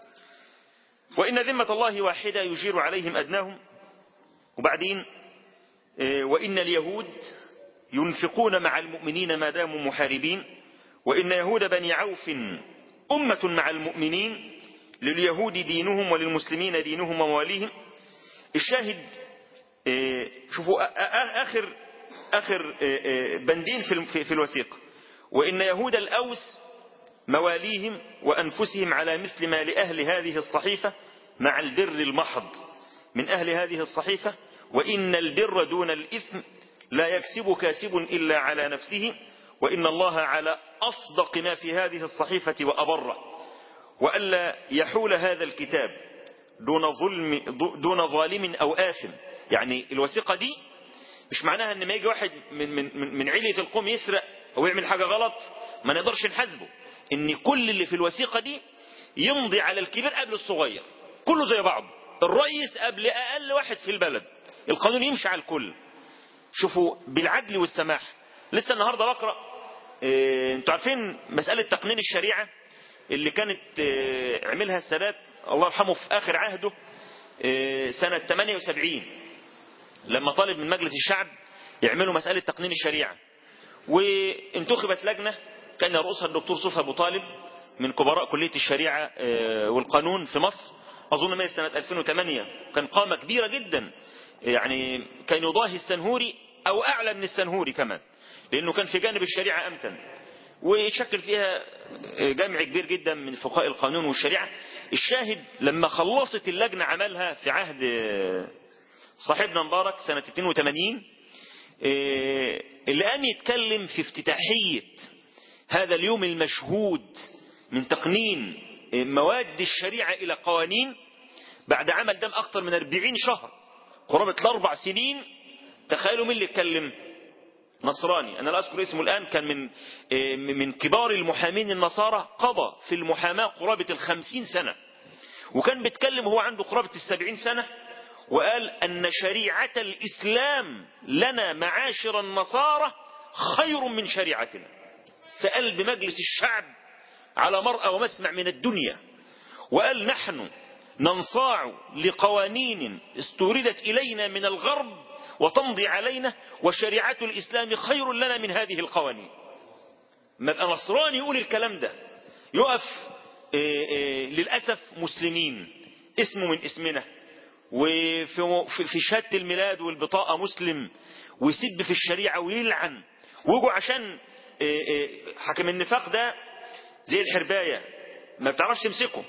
وإن ذمة الله واحدة يجير عليهم أدناهم وبعدين وإن اليهود ينفقون مع المؤمنين ما داموا محاربين وإن يهود بني عوف أمة مع المؤمنين لليهود دينهم وللمسلمين دينهم ومواليهم الشاهد شوفوا آخر آخر بندين في في الوثيقة وإن يهود الأوس مواليهم وأنفسهم على مثل ما لأهل هذه الصحيفة مع البر المحض من أهل هذه الصحيفة وإن البر دون الإثم لا يكسب كاسب إلا على نفسه وإن الله على أصدق ما في هذه الصحيفة وأبره وألا يحول هذا الكتاب دون ظلم دون ظالم أو آثم يعني الوثيقة دي مش معناها ان ما يجي واحد من من من علية القوم يسرق او يعمل حاجة غلط ما نقدرش نحاسبه ان كل اللي في الوثيقة دي يمضي على الكبير قبل الصغير كله زي بعض الرئيس قبل اقل واحد في البلد القانون يمشي على الكل شوفوا بالعدل والسماح لسه النهارده بقرا إيه انتوا عارفين مساله تقنين الشريعه اللي كانت إيه عملها السادات الله يرحمه في اخر عهده إيه سنه 78 لما طالب من مجلس الشعب يعملوا مساله تقنين الشريعه وانتخبت لجنه كان يرأسها الدكتور صوفي ابو طالب من كبراء كليه الشريعه والقانون في مصر اظن مات سنه 2008 كان قامه كبيره جدا يعني كان يضاهي السنهوري او اعلى من السنهوري كمان لانه كان في جانب الشريعه امتن ويشكل فيها جمع كبير جدا من فقهاء القانون والشريعه الشاهد لما خلصت اللجنه عملها في عهد صاحبنا مبارك سنه 82 اللي قام يتكلم في افتتاحيه هذا اليوم المشهود من تقنين مواد الشريعه الى قوانين بعد عمل دم اكثر من 40 شهر قرابة الأربع سنين تخيلوا مين اللي اتكلم نصراني أنا لا أذكر اسمه الآن كان من من كبار المحامين النصارى قضى في المحاماة قرابة الخمسين سنة وكان بيتكلم هو عنده قرابة السبعين سنة وقال أن شريعة الإسلام لنا معاشر النصارى خير من شريعتنا في قلب مجلس الشعب على مرأى ومسمع من الدنيا وقال نحن ننصاع لقوانين استوردت إلينا من الغرب وتمضي علينا وشريعة الإسلام خير لنا من هذه القوانين ما يبقى نصراني يقول الكلام ده يقف إيه إيه للأسف مسلمين اسمه من اسمنا وفي في شهادة الميلاد والبطاقة مسلم ويسب في الشريعة ويلعن ويجوا عشان إيه حكم النفاق ده زي الحرباية ما بتعرفش تمسكه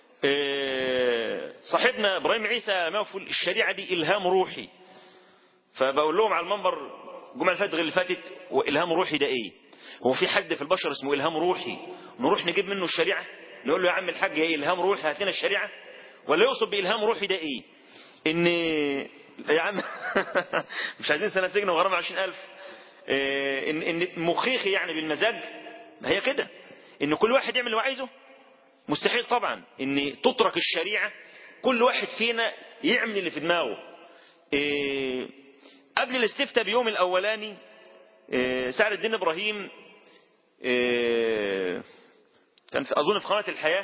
صاحبنا ابراهيم عيسى مغفل الشريعه دي الهام روحي فبقول لهم على المنبر الجمعه اللي فاتت غير اللي فاتت والهام روحي ده ايه هو في حد في البشر اسمه الهام روحي نروح نجيب منه الشريعه نقول له يا عم الحاج ايه الهام روحي هات لنا الشريعه ولا يقصد بالهام روحي ده ايه ان يا عم مش عايزين سنه سجن وغرامه 20000 ان ان مخيخي يعني بالمزاج ما هي كده ان كل واحد يعمل اللي هو عايزه مستحيل طبعا ان تترك الشريعة كل واحد فينا يعمل اللي في دماغه إيه قبل الاستفتاء بيوم الاولاني إيه سعد الدين ابراهيم إيه كان في اظن في قناة الحياة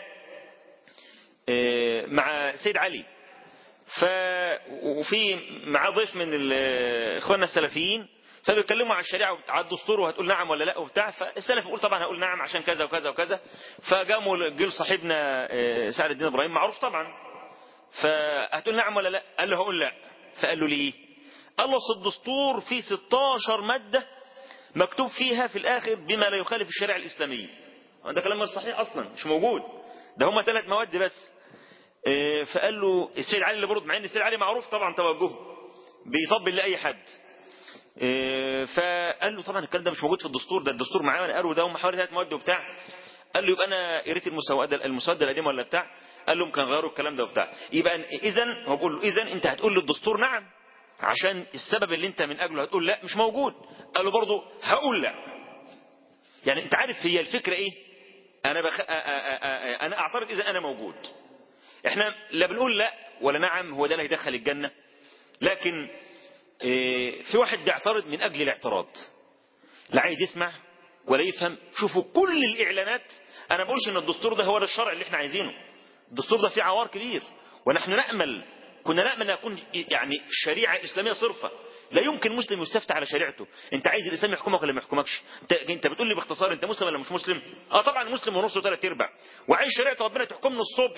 إيه مع سيد علي ف وفي معاه ضيف من اخواننا السلفيين فبيتكلموا عن الشريعه على الدستور وهتقول نعم ولا لا وبتاع فالسلف يقول طبعا هقول نعم عشان كذا وكذا وكذا فقاموا جيل صاحبنا سعد الدين ابراهيم معروف طبعا فهتقول نعم ولا لا قال له هقول لا فقال له ليه قال له الدستور فيه 16 ماده مكتوب فيها في الاخر بما لا يخالف الشريعه الاسلاميه ده كلام مش صحيح اصلا مش موجود ده هم ثلاث مواد بس فقال له السيد علي اللي برد مع ان السيد علي معروف طبعا توجهه بيطبل لاي حد فقال له طبعا الكلام ده مش موجود في الدستور ده الدستور معاه وانا قالوا ده هم حوالي ثلاث مواد وبتاع قال له يبقى انا قريت المسوده المسوده القديمه ولا بتاع قال لهم كان غيروا الكلام ده وبتاع يبقى اذا هو بيقول له اذا انت هتقول للدستور نعم عشان السبب اللي انت من اجله هتقول لا مش موجود قال له برضه هقول لا يعني انت عارف هي الفكره ايه انا بخ... انا اعترض اذا انا موجود احنا لا بنقول لا ولا نعم هو ده اللي هيدخل الجنه لكن في واحد بيعترض من أجل الاعتراض لا عايز يسمع ولا يفهم شوفوا كل الإعلانات أنا بقولش أن الدستور ده هو ده الشرع اللي احنا عايزينه الدستور ده فيه عوار كبير ونحن نأمل كنا نأمل أن يكون يعني شريعة إسلامية صرفة لا يمكن مسلم يستفتى على شريعته انت عايز الاسلام يحكمك ولا ما يحكمكش انت, انت بتقول لي باختصار انت مسلم ولا مش مسلم اه طبعا مسلم ونص وثلاث ارباع وعايز شريعه ربنا تحكمنا الصبح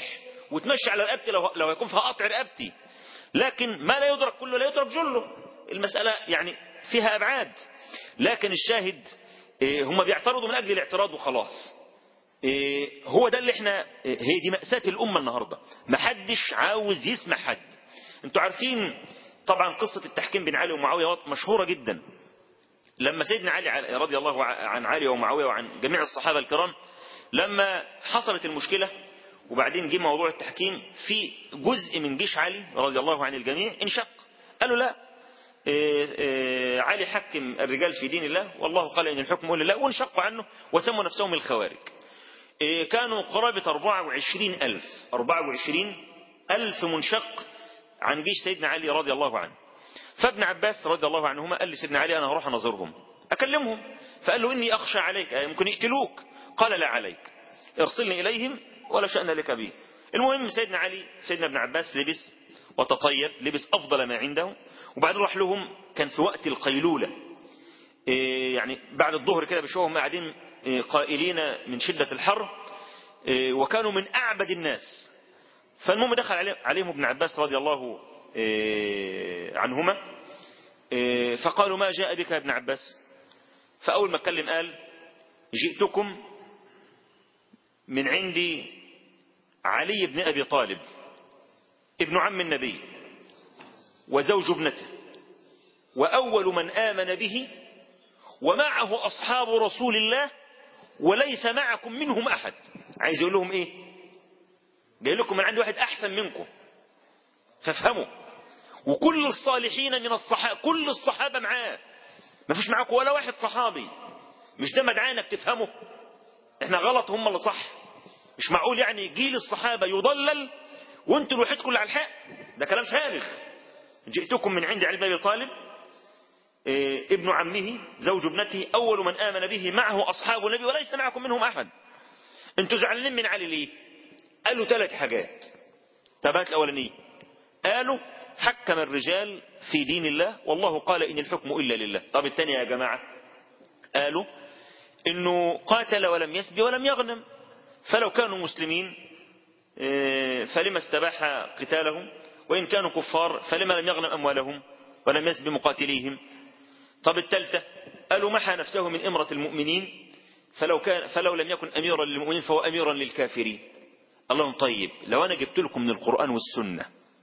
وتمشي على رقبتي لو لو يكون فيها قطع رقبتي لكن ما لا يدرك كله لا يدرك جله المسألة يعني فيها أبعاد لكن الشاهد إيه، هم بيعترضوا من أجل الاعتراض وخلاص إيه، هو ده اللي احنا إيه، هي دي مأساة الأمة النهاردة محدش عاوز يسمع حد انتوا عارفين طبعا قصة التحكيم بين علي ومعاوية مشهورة جدا لما سيدنا علي رضي الله عن علي ومعاوية وعن جميع الصحابة الكرام لما حصلت المشكلة وبعدين جه موضوع التحكيم في جزء من جيش علي رضي الله عن الجميع انشق قالوا لا إيه إيه علي حكم الرجال في دين الله والله قال إن الحكم إلا الله وانشقوا عنه وسموا نفسهم الخوارج إيه كانوا قرابة 24 ألف 24 ألف منشق عن جيش سيدنا علي رضي الله عنه فابن عباس رضي الله عنهما قال لسيدنا علي أنا هروح أنظرهم أكلمهم فقال له إني أخشى عليك ممكن يقتلوك قال لا عليك ارسلني إليهم ولا شأن لك به المهم سيدنا علي سيدنا ابن عباس لبس وتطيب لبس أفضل ما عنده وبعدين راح لهم كان في وقت القيلولة إيه يعني بعد الظهر كده بشوفهم هم قاعدين إيه قائلين من شدة الحر إيه وكانوا من أعبد الناس فالمهم دخل عليهم ابن عباس رضي الله عنهما فقالوا ما جاء بك يا ابن عباس فأول ما اتكلم قال جئتكم من عندي علي بن أبي طالب ابن عم النبي وزوج ابنته وأول من آمن به ومعه أصحاب رسول الله وليس معكم منهم أحد عايز يقول لهم إيه جاي لكم من عند واحد أحسن منكم فافهموا وكل الصالحين من الصحابة كل الصحابة معاه ما فيش معاكم ولا واحد صحابي مش ده مدعانا بتفهموا احنا غلط هم اللي صح مش معقول يعني جيل الصحابة يضلل وانتوا الوحيد اللي على الحق ده كلام فارغ جئتكم من عند علي بن ابي طالب إيه ابن عمه زوج ابنته اول من امن به معه اصحاب النبي وليس معكم منهم احد انتوا زعلانين من علي ليه قالوا ثلاث حاجات تبات الاولانيه قالوا حكم الرجال في دين الله والله قال ان الحكم الا لله طب الثانيه يا جماعه قالوا انه قاتل ولم يسبي ولم يغنم فلو كانوا مسلمين فلما استباح قتالهم وإن كانوا كفار فلما لم يغنم أموالهم ولم يسب مقاتليهم طب الثالثة قالوا محى نفسه من إمرة المؤمنين فلو, كان فلو لم يكن أميرا للمؤمنين فهو أميرا للكافرين اللهم طيب لو أنا جبت لكم من القرآن والسنة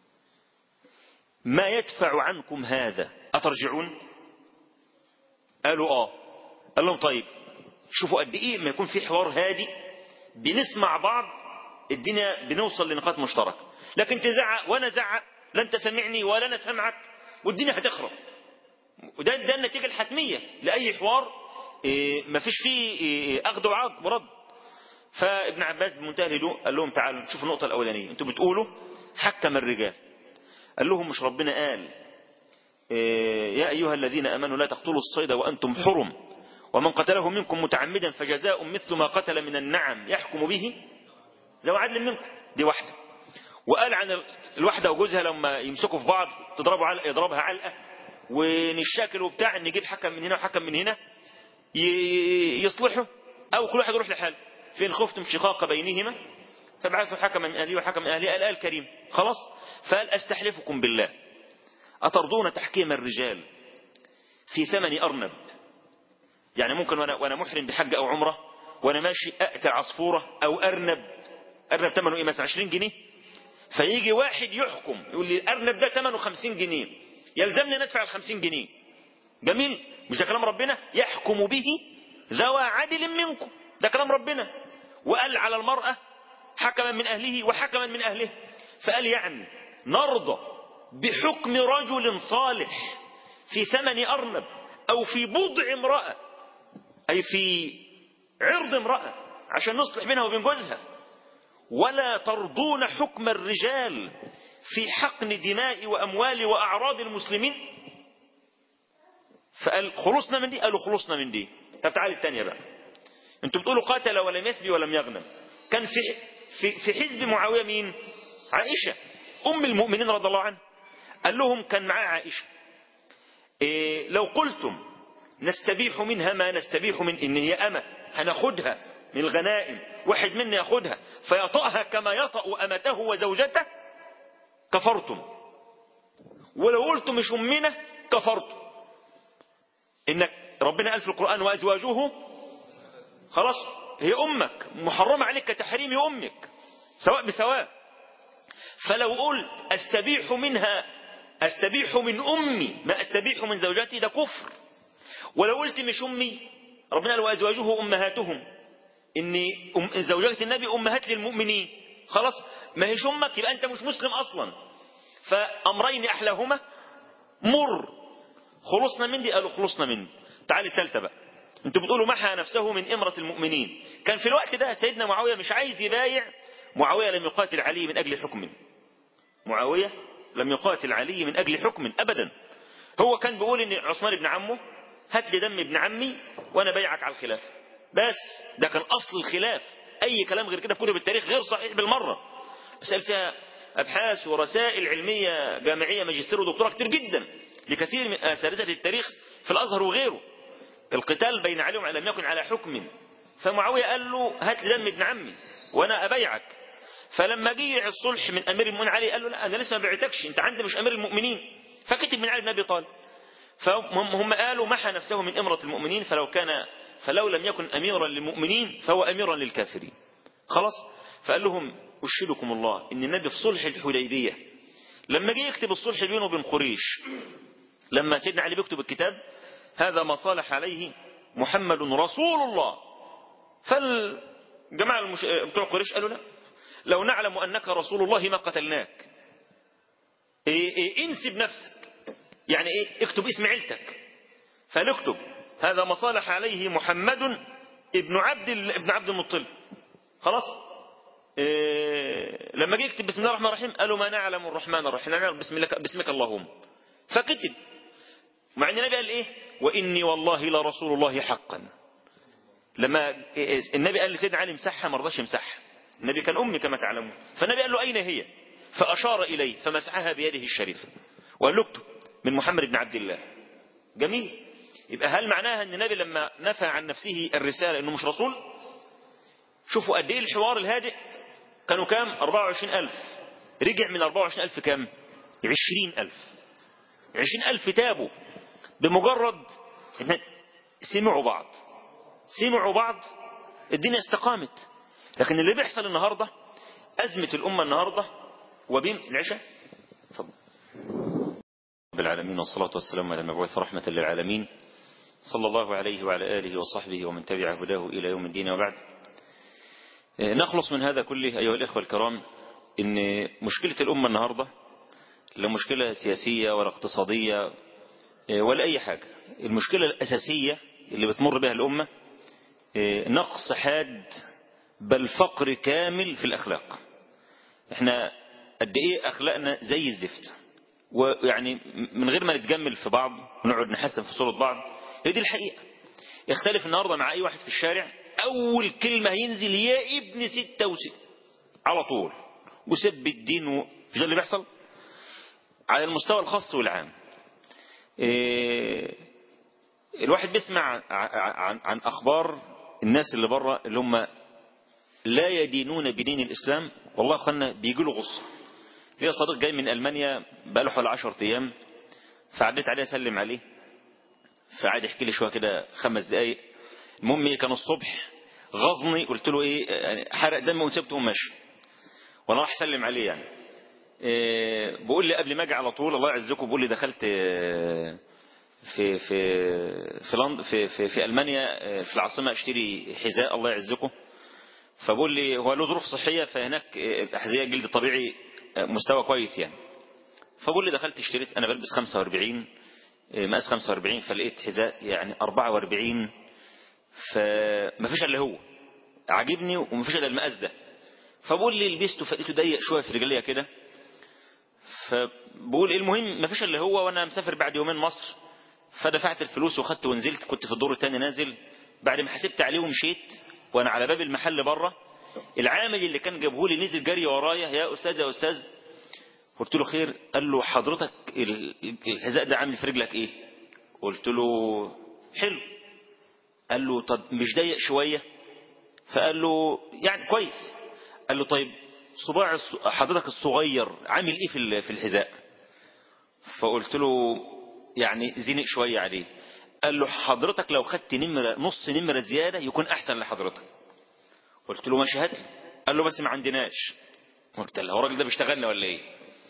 ما يدفع عنكم هذا أترجعون قالوا آه قال لهم طيب شوفوا قد إيه ما يكون في حوار هادي بنسمع بعض الدنيا بنوصل لنقاط مشتركة لكن تزعق وانا زعق لا انت سمعني ولا انا سمعك والدنيا هتخرب وده ده النتيجة الحتمية لأي حوار إيه مفيش فيه إيه أخذ وعاد ورد فابن عباس بمنتهى الهدوء قال لهم تعالوا شوفوا النقطة الأولانية انتوا بتقولوا حكم الرجال قال لهم مش ربنا قال إيه يا أيها الذين أمنوا لا تقتلوا الصيد وأنتم حرم ومن قتله منكم متعمدا فجزاء مثل ما قتل من النعم يحكم به ذو عدل منكم دي واحدة وقال عن الواحدة وجوزها لما يمسكوا في بعض تضربوا علقة يضربها علقة ونشاكل وبتاع نجيب حكم من هنا وحكم من هنا يصلحوا أو كل واحد يروح لحاله فإن خفتم شقاق بينهما فابعثوا حكما من أهلي وحكم من أهلي قال الكريم خلاص فقال أستحلفكم بالله أترضون تحكيم الرجال في ثمن أرنب يعني ممكن وأنا, وأنا محرم بحج أو عمرة وأنا ماشي أقتل عصفورة أو أرنب أرنب ثمنه إيه مثلا 20 جنيه فيجي واحد يحكم يقول لي الأرنب ده ثمنه 50 جنيه يلزمني ندفع ال 50 جنيه جميل مش ده كلام ربنا يحكم به ذوى عدل منكم ده كلام ربنا وقال على المرأة حكما من أهله وحكما من أهله فقال يعني نرضى بحكم رجل صالح في ثمن أرنب أو في بضع امرأة أي في عرض امرأة عشان نصلح بينها وبين جوزها ولا ترضون حكم الرجال في حقن دماء وأموال وأعراض المسلمين فقال خلصنا من دي قالوا خلصنا من دي طب تعالي الثانية بقى انتوا بتقولوا قاتل ولم يسبي ولم يغنم كان في في في حزب معاوية مين عائشة أم المؤمنين رضي الله عنها قال لهم كان معاه عائشة إيه لو قلتم نستبيح منها ما نستبيح من إن هي أمة هناخدها من الغنائم واحد منا ياخدها فيطأها كما يطأ أمته وزوجته كفرتم ولو قلت مش أمنا كفرتم إنك ربنا قال في القرآن وأزواجه خلاص هي أمك محرمة عليك كتحريم أمك سواء بسواء فلو قلت أستبيح منها أستبيح من أمي ما أستبيح من زوجاتي ده كفر ولو قلت مش أمي ربنا قال وأزواجه أمهاتهم إن أم زوجات النبي أمهات للمؤمنين خلاص ما هيش أمك يبقى أنت مش مسلم أصلا فأمرين أحلاهما مر خلصنا من دي قالوا خلصنا من دي تعال الثالثة بقى انتوا بتقولوا محى نفسه من إمرة المؤمنين كان في الوقت ده سيدنا معاوية مش عايز يبايع معاوية لم يقاتل علي من أجل حكم معاوية لم يقاتل علي من أجل حكم أبدا هو كان بيقول إن عثمان ابن عمه هات لي دم ابن عمي وأنا بايعك على الخلافة بس ده كان أصل الخلاف أي كلام غير كده في كتب التاريخ غير صحيح بالمرة مسألة فيها أبحاث ورسائل علمية جامعية ماجستير ودكتوراه كتير جدا لكثير من أساتذة التاريخ في الأزهر وغيره القتال بين علي وعلي لم يكن على حكم فمعاوية قال له هات لي دم ابن عمي وأنا أبايعك فلما جه الصلح من أمير المؤمنين علي قال له لا أنا لسه ما بعتكش أنت عندي مش أمير المؤمنين فكتب من علي بن أبي طالب فهم هم قالوا محى نفسه من إمرة المؤمنين فلو كان فلو لم يكن أميرا للمؤمنين فهو أميرا للكافرين خلاص فقال لهم أشهدكم الله إن النبي في صلح الحديبية لما جه يكتب الصلح بينه وبين قريش لما سيدنا علي بيكتب الكتاب هذا ما صالح عليه محمد رسول الله فالجماعة المش... بتوع قريش قالوا لا لو نعلم أنك رسول الله ما قتلناك إيه إيه انسب نفسك يعني إيه اكتب اسم عيلتك فنكتب هذا ما صالح عليه محمد ابن عبد ابن عبد المطلب خلاص إيه لما جه يكتب بسم الله الرحمن الرحيم قالوا ما نعلم الرحمن الرحيم نعلم بسم الله باسمك اللهم فكتب مع ان النبي قال ايه واني والله لرسول الله حقا لما النبي قال لسيدنا علي امسحها ما رضاش يمسحها النبي كان امي كما تعلمون فالنبي قال له اين هي فاشار اليه فمسحها بيده الشريفه وقال له اكتب من محمد بن عبد الله جميل يبقى هل معناها ان النبي لما نفى عن نفسه الرساله انه مش رسول شوفوا قد ايه الحوار الهادئ كانوا كام 24000 رجع من 24000 كام 20000 20000 تابوا بمجرد ان سمعوا بعض سمعوا بعض الدنيا استقامت لكن اللي بيحصل النهاردة أزمة الأمة النهاردة وبين العشاء تفضل رب العالمين والصلاة والسلام على المبعوث رحمة للعالمين صلى الله عليه وعلى آله وصحبه ومن تبع هداه إلى يوم الدين وبعد نخلص من هذا كله أيها الإخوة الكرام إن مشكلة الأمة النهاردة لا مشكلة سياسية ولا اقتصادية ولا أي حاجة المشكلة الأساسية اللي بتمر بها الأمة نقص حاد بل فقر كامل في الأخلاق احنا قد ايه أخلاقنا زي الزفت ويعني من غير ما نتجمل في بعض ونقعد نحسن في صورة بعض هي دي الحقيقة يختلف النهاردة مع أي واحد في الشارع أول كلمة هينزل يا ابن ستة وست على طول وسب الدين و... مش ده اللي بيحصل على المستوى الخاص والعام إيه الواحد بيسمع عن, عن أخبار الناس اللي بره اللي هم لا يدينون بدين الإسلام والله أخوانا بيجي له غصة ليه صديق جاي من ألمانيا بقاله حوالي 10 أيام فعديت عليه أسلم عليه فقعد يحكي لي شوية كده خمس دقايق المهم كان الصبح غضني قلت له ايه يعني حرق دمي وسبته وماشي وانا راح اسلم عليه يعني إيه بيقول لي قبل ما اجي على طول الله يعزكم بيقول لي دخلت في في في لند في في, في المانيا في العاصمه اشتري حذاء الله يعزكم فبقول لي هو له ظروف صحيه فهناك احذيه جلد طبيعي مستوى كويس يعني فبقول لي دخلت اشتريت انا بلبس 45 مقاس 45 فلقيت حذاء يعني 44 فما فيش الا هو عاجبني وما فيش الا المقاس ده فبقول لي لبسته فلقيته ضيق شويه في رجليا كده فبقول ايه المهم ما فيش الا هو وانا مسافر بعد يومين مصر فدفعت الفلوس وخدت ونزلت كنت في الدور الثاني نازل بعد ما حسبت عليه ومشيت وانا على باب المحل بره العامل اللي كان جابه لي نزل جري ورايا يا استاذ يا استاذ قلت له خير قال له حضرتك الحذاء ده عامل في رجلك ايه قلت له حلو قال له طب مش ضيق شويه فقال له يعني كويس قال له طيب صباع الص- حضرتك الصغير عامل ايه في ال- في الحذاء فقلت له يعني زنق شوية عليه قال له حضرتك لو خدت نمرة نص نمرة زيادة يكون أحسن لحضرتك قلت له ماشي هات لي. قال له بس ما عندناش قلت له هو الراجل ده بيشتغلنا ولا ايه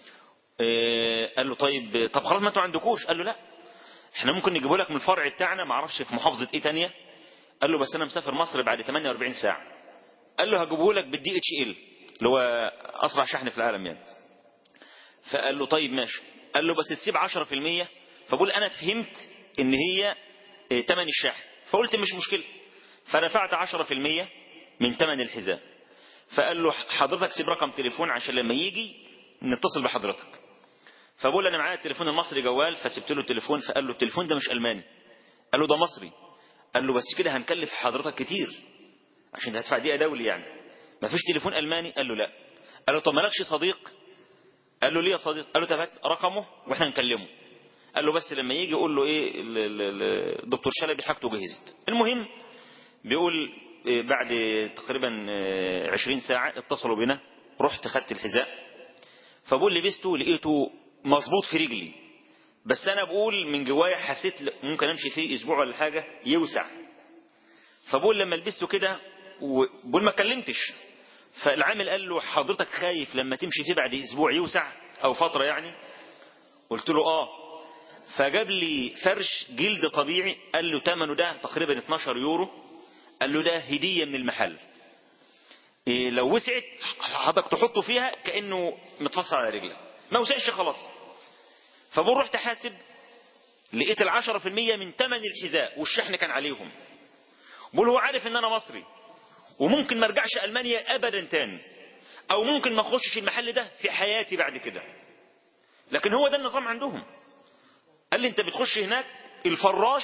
إيه، قال له طيب طب خلاص ما انتوا عندكوش قال له لا احنا ممكن نجيبه لك من الفرع بتاعنا ما اعرفش في محافظة ايه تانية قال له بس انا مسافر مصر بعد 48 ساعة قال له هجيبه لك بالدي اتش ال اللي هو اسرع شحن في العالم يعني فقال له طيب ماشي قال له بس تسيب 10% فبقول انا فهمت ان هي إيه، تمن الشحن فقلت مش مشكلة فرفعت 10% من تمن الحذاء فقال له حضرتك سيب رقم تليفون عشان لما يجي نتصل بحضرتك فبقول انا معايا التليفون المصري جوال فسبت له التليفون فقال له التليفون ده مش الماني قال له ده مصري قال له بس كده هنكلف حضرتك كتير عشان هدفع دقيقه دولي يعني ما فيش تليفون الماني قال له لا قال له طب مالكش صديق قال له ليه يا صديق قال له طب هات رقمه واحنا نكلمه قال له بس لما يجي يقول له ايه ال- ال- ال- الدكتور شلبي حاجته جهزت المهم بيقول إيه، بعد تقريبا إيه، 20 ساعة اتصلوا بنا رحت خدت الحذاء فبقول لبسته لقيته مظبوط في رجلي بس انا بقول من جوايا حسيت ل- ممكن امشي فيه اسبوع ولا حاجة يوسع فبقول لما لبسته كده وبقول ما كلمتش فالعامل قال له حضرتك خايف لما تمشي فيه بعد اسبوع يوسع او فترة يعني قلت له اه فجاب لي فرش جلد طبيعي قال له ثمنه ده تقريبا 12 يورو قال له ده هدية من المحل إيه لو وسعت حضرتك تحطه فيها كأنه متفصل على رجلك ما وسعش خلاص فبقول رحت حاسب لقيت العشرة في المية من تمن الحذاء والشحن كان عليهم بقول هو عارف ان انا مصري وممكن ما ارجعش المانيا ابدا تاني او ممكن ما اخشش المحل ده في حياتي بعد كده لكن هو ده النظام عندهم قال لي انت بتخش هناك الفراش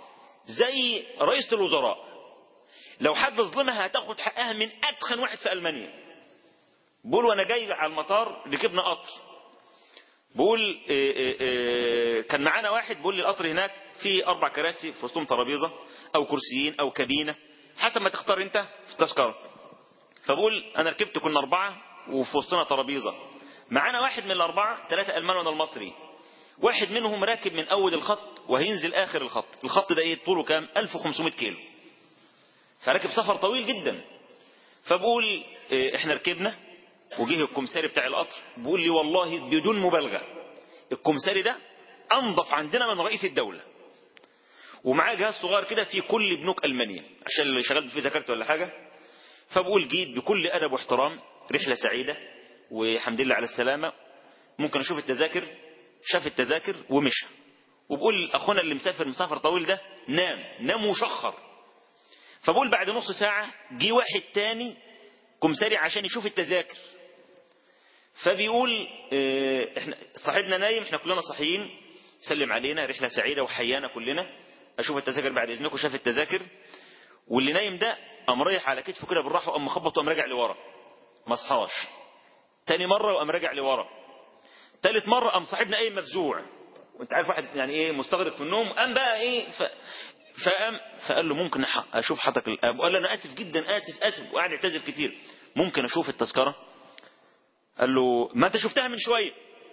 زي رئيس الوزراء لو حد ظلمها هتاخد حقها من اتخن واحد في المانيا بقول وانا جاي على المطار ركبنا قطر بقول إيه إيه إيه كان معانا واحد بيقول لي القطر هناك فيه اربع كراسي في وسطهم ترابيزه او كرسيين او كابينه حسب ما تختار انت في التذكره فبقول انا ركبت كنا اربعه وفي وسطنا ترابيزه معانا واحد من الاربعه ثلاثه المان وانا المصري واحد منهم راكب من اول الخط وهينزل اخر الخط الخط ده ايه طوله كام 1500 كيلو فراكب سفر طويل جدا فبقول إيه، احنا ركبنا وجه الكمساري بتاع القطر بيقول لي والله بدون مبالغه الكمساري ده انظف عندنا من رئيس الدوله ومعاه جهاز صغير كده في كل بنوك المانيا عشان اللي شغال فيه ذاكرته ولا حاجه فبقول جيت بكل ادب واحترام رحله سعيده والحمد لله على السلامه ممكن اشوف التذاكر شاف التذاكر ومشى وبقول اخونا اللي مسافر مسافر طويل ده نام نام وشخر فبقول بعد نص ساعة جه واحد تاني كمساري عشان يشوف التذاكر فبيقول اه، احنا صاحبنا نايم احنا كلنا صاحيين سلم علينا رحلة سعيدة وحيانا كلنا اشوف التذاكر بعد اذنكم شاف التذاكر واللي نايم ده قام رايح على كتفه كده بالراحة وقام مخبط وقام راجع لورا ما صحاش تاني مرة وقام راجع لورا تالت مرة قام صاحبنا ايه مفزوع وانت عارف واحد يعني ايه مستغرق في النوم قام بقى ايه ف... فقام فقال له ممكن أح- اشوف حضرتك الاب قال له انا اسف جدا اسف اسف وقعد يعتذر كتير ممكن اشوف التذكره قال له ما انت شفتها من شويه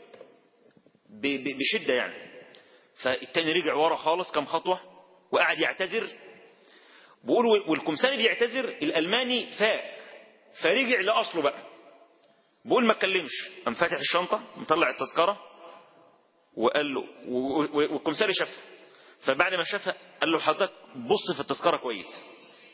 ب... ب... بشده يعني فالتاني رجع ورا خالص كم خطوه وقعد يعتذر بيقول وال- والكمساني بيعتذر الالماني فاق فرجع لاصله بقى بقول ما اتكلمش قام فاتح الشنطه مطلع التذكره وقال له و- و- والكمساري شافها فبعد ما شافها قال له حضرتك بص في التذكرة كويس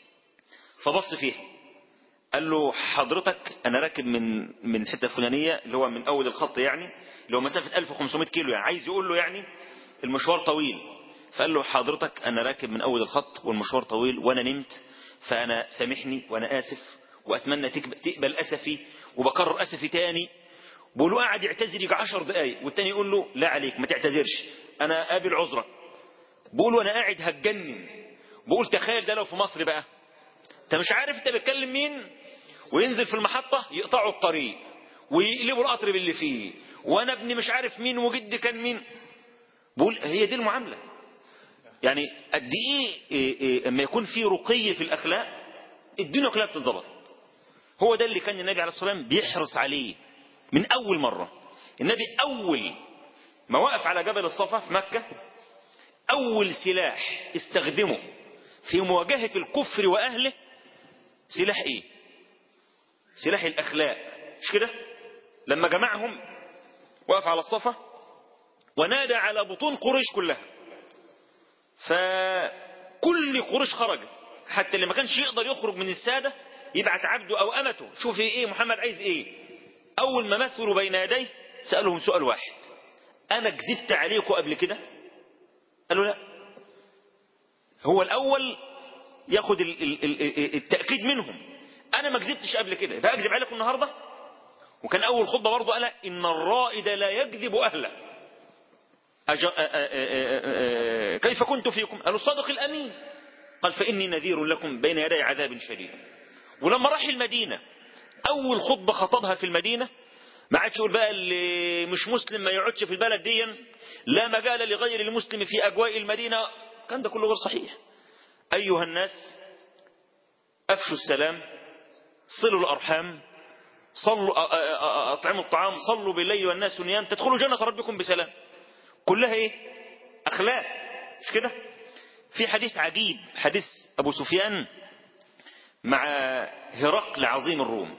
فبص فيها قال له حضرتك انا راكب من من حته فلانيه اللي هو من اول الخط يعني اللي هو مسافه 1500 كيلو يعني عايز يقول له يعني المشوار طويل فقال له حضرتك انا راكب من اول الخط والمشوار طويل وانا نمت فانا سامحني وانا اسف واتمنى تكب- تقبل اسفي وبكرر اسفي تاني بقول له قاعد يعتذر يجي 10 دقايق والتاني يقول له لا عليك ما تعتذرش انا قابل عذرك بقول وانا قاعد هتجنن بقول تخيل ده لو في مصر بقى انت مش عارف انت بتكلم مين وينزل في المحطة يقطعوا الطريق ويقلبوا القطر باللي فيه وانا ابني مش عارف مين وجدي كان مين بقول هي دي المعاملة يعني قد ايه إيه إيه اما يكون في رقي في الاخلاق الدنيا كلها بتتظبط هو ده اللي كان النبي عليه الصلاة والسلام بيحرص عليه من أول مرة النبي أول ما وقف على جبل الصفا في مكة أول سلاح استخدمه في مواجهة الكفر وأهله سلاح إيه سلاح الأخلاق مش كده لما جمعهم وقف على الصفا ونادى على بطون قريش كلها فكل قريش خرجت حتى اللي ما كانش يقدر يخرج من السادة يبعت عبده أو أمته شوف إيه محمد عايز إيه أول ما مثلوا بين يديه سألهم سؤال واحد أنا كذبت عليكم قبل كده قالوا لا هو الأول ياخد التأكيد منهم أنا ما كذبتش قبل كده بقى أكذب عليكم النهاردة وكان أول خطبة برضه قال إن الرائد لا يكذب أهله أج... أ... أ... أ... كيف كنت فيكم قالوا الصادق الأمين قال فإني نذير لكم بين يدي عذاب شديد ولما راح المدينة أول خطبة خطبها في المدينة ما عادش يقول بقى اللي مش مسلم ما يقعدش في البلد دي لا مجال لغير المسلم في أجواء المدينة كان ده كله غير صحيح أيها الناس أفشوا السلام صلوا الأرحام صلوا أطعموا الطعام صلوا بالليل والناس نيام تدخلوا جنة ربكم بسلام كلها إيه أخلاق مش كده في حديث عجيب حديث أبو سفيان مع هرقل عظيم الروم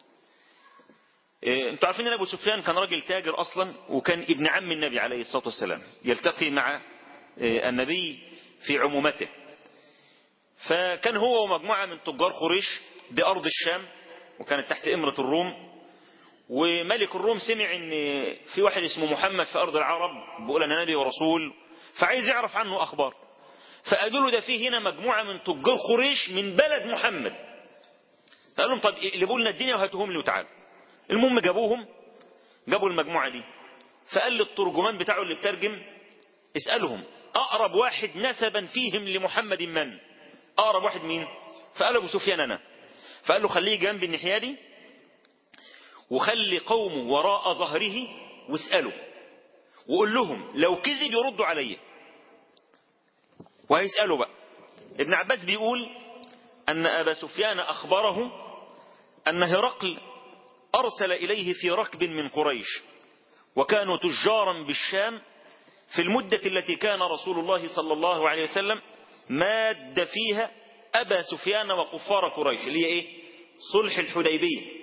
إيه انتوا عارفين ان ابو سفيان كان راجل تاجر اصلا وكان ابن عم النبي عليه الصلاه والسلام يلتقي مع إيه النبي في عمومته فكان هو ومجموعه من تجار قريش بارض الشام وكانت تحت امره الروم وملك الروم سمع ان في واحد اسمه محمد في ارض العرب بيقول انا نبي ورسول فعايز يعرف عنه اخبار فقالوا له ده في هنا مجموعه من تجار قريش من بلد محمد فقال لهم طب اقلبوا لنا الدنيا وهاتوهم لي وتعالوا المهم جابوهم جابوا المجموعة دي فقال للترجمان بتاعه اللي بترجم اسألهم أقرب واحد نسبا فيهم لمحمد من أقرب واحد مين فقال أبو سفيان أنا فقال له خليه جنب الناحية دي وخلي قومه وراء ظهره واسأله وقول لهم لو كذب يردوا عليه وهيسألوا بقى ابن عباس بيقول أن أبا سفيان أخبره أن هرقل أرسل إليه في ركب من قريش وكانوا تجارا بالشام في المدة التي كان رسول الله صلى الله عليه وسلم ماد فيها أبا سفيان وكفار قريش اللي هي إيه صلح الحديبية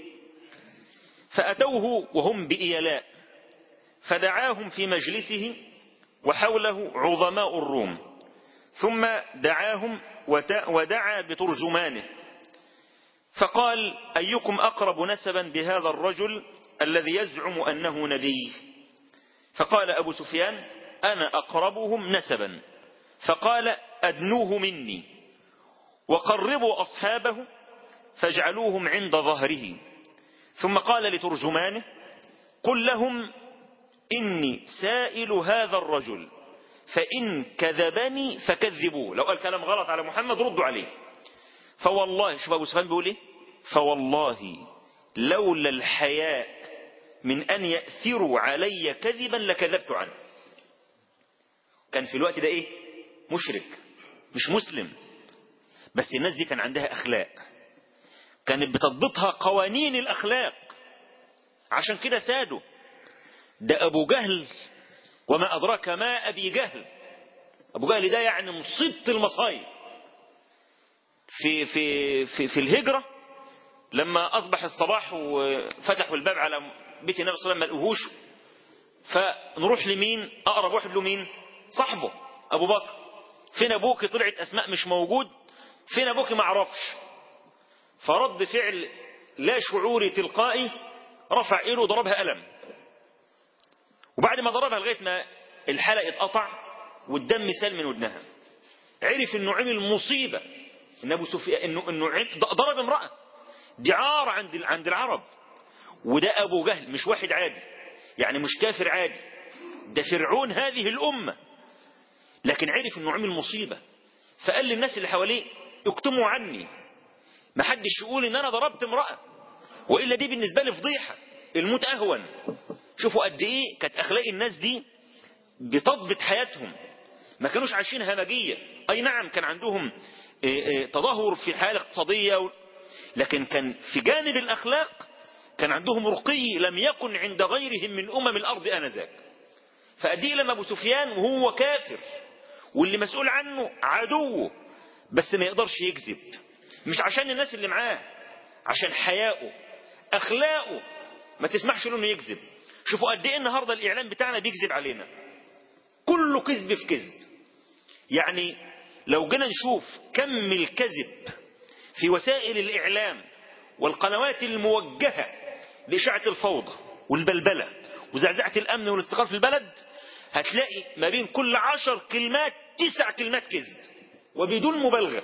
فأتوه وهم بإيلاء فدعاهم في مجلسه وحوله عظماء الروم ثم دعاهم ودعا بترجمانه فقال أيكم أقرب نسبا بهذا الرجل الذي يزعم أنه نبي فقال أبو سفيان أنا أقربهم نسبا فقال أدنوه مني وقربوا أصحابه فاجعلوهم عند ظهره ثم قال لترجمانه قل لهم إني سائل هذا الرجل فإن كذبني فكذبوه لو قال كلام غلط على محمد ردوا عليه فوالله شوف أبو سفيان بيقول إيه فوالله لولا الحياء من أن يأثروا علي كذبا لكذبت عنه كان في الوقت ده إيه مشرك مش مسلم بس الناس دي كان عندها أخلاق كانت بتضبطها قوانين الأخلاق عشان كده سادوا ده أبو جهل وما أدراك ما أبي جهل أبو جهل ده يعني مصيبة المصايب في, في, في, في الهجرة لما أصبح الصباح وفتحوا الباب على بيت النبي صلى الله عليه وسلم ما لقوهوش فنروح لمين أقرب واحد له مين صاحبه أبو بكر فين أبوك طلعت أسماء مش موجود فين أبوك ما عرفش فرد فعل لا شعوري تلقائي رفع إيده وضربها قلم وبعد ما ضربها لغاية ما الحلق اتقطع والدم سال من ودنها عرف انه عمل مصيبة ان ابو سفيان انه انه ضرب امرأة دي عار عند عند العرب وده ابو جهل مش واحد عادي يعني مش كافر عادي ده فرعون هذه الامة لكن عرف انه عمل مصيبة فقال للناس اللي حواليه اكتموا عني ما حدش يقول ان انا ضربت امرأة والا دي بالنسبة لي فضيحة الموت اهون شوفوا قد ايه كانت اخلاق الناس دي بتضبط حياتهم ما كانوش عايشين همجية اي نعم كان عندهم تدهور في الحياة الاقتصادية لكن كان في جانب الأخلاق كان عندهم رقي لم يكن عند غيرهم من أمم الأرض آنذاك فأدي لما أبو سفيان وهو كافر واللي مسؤول عنه عدوه بس ما يقدرش يكذب مش عشان الناس اللي معاه عشان حياؤه أخلاقه ما تسمحش له انه يكذب شوفوا قد ايه النهارده الاعلام بتاعنا بيكذب علينا كله كذب في كذب يعني لو جينا نشوف كم الكذب في وسائل الاعلام والقنوات الموجهه لاشاعه الفوضى والبلبله وزعزعه الامن والاستقرار في البلد هتلاقي ما بين كل عشر كلمات تسع كلمات كذب وبدون مبالغه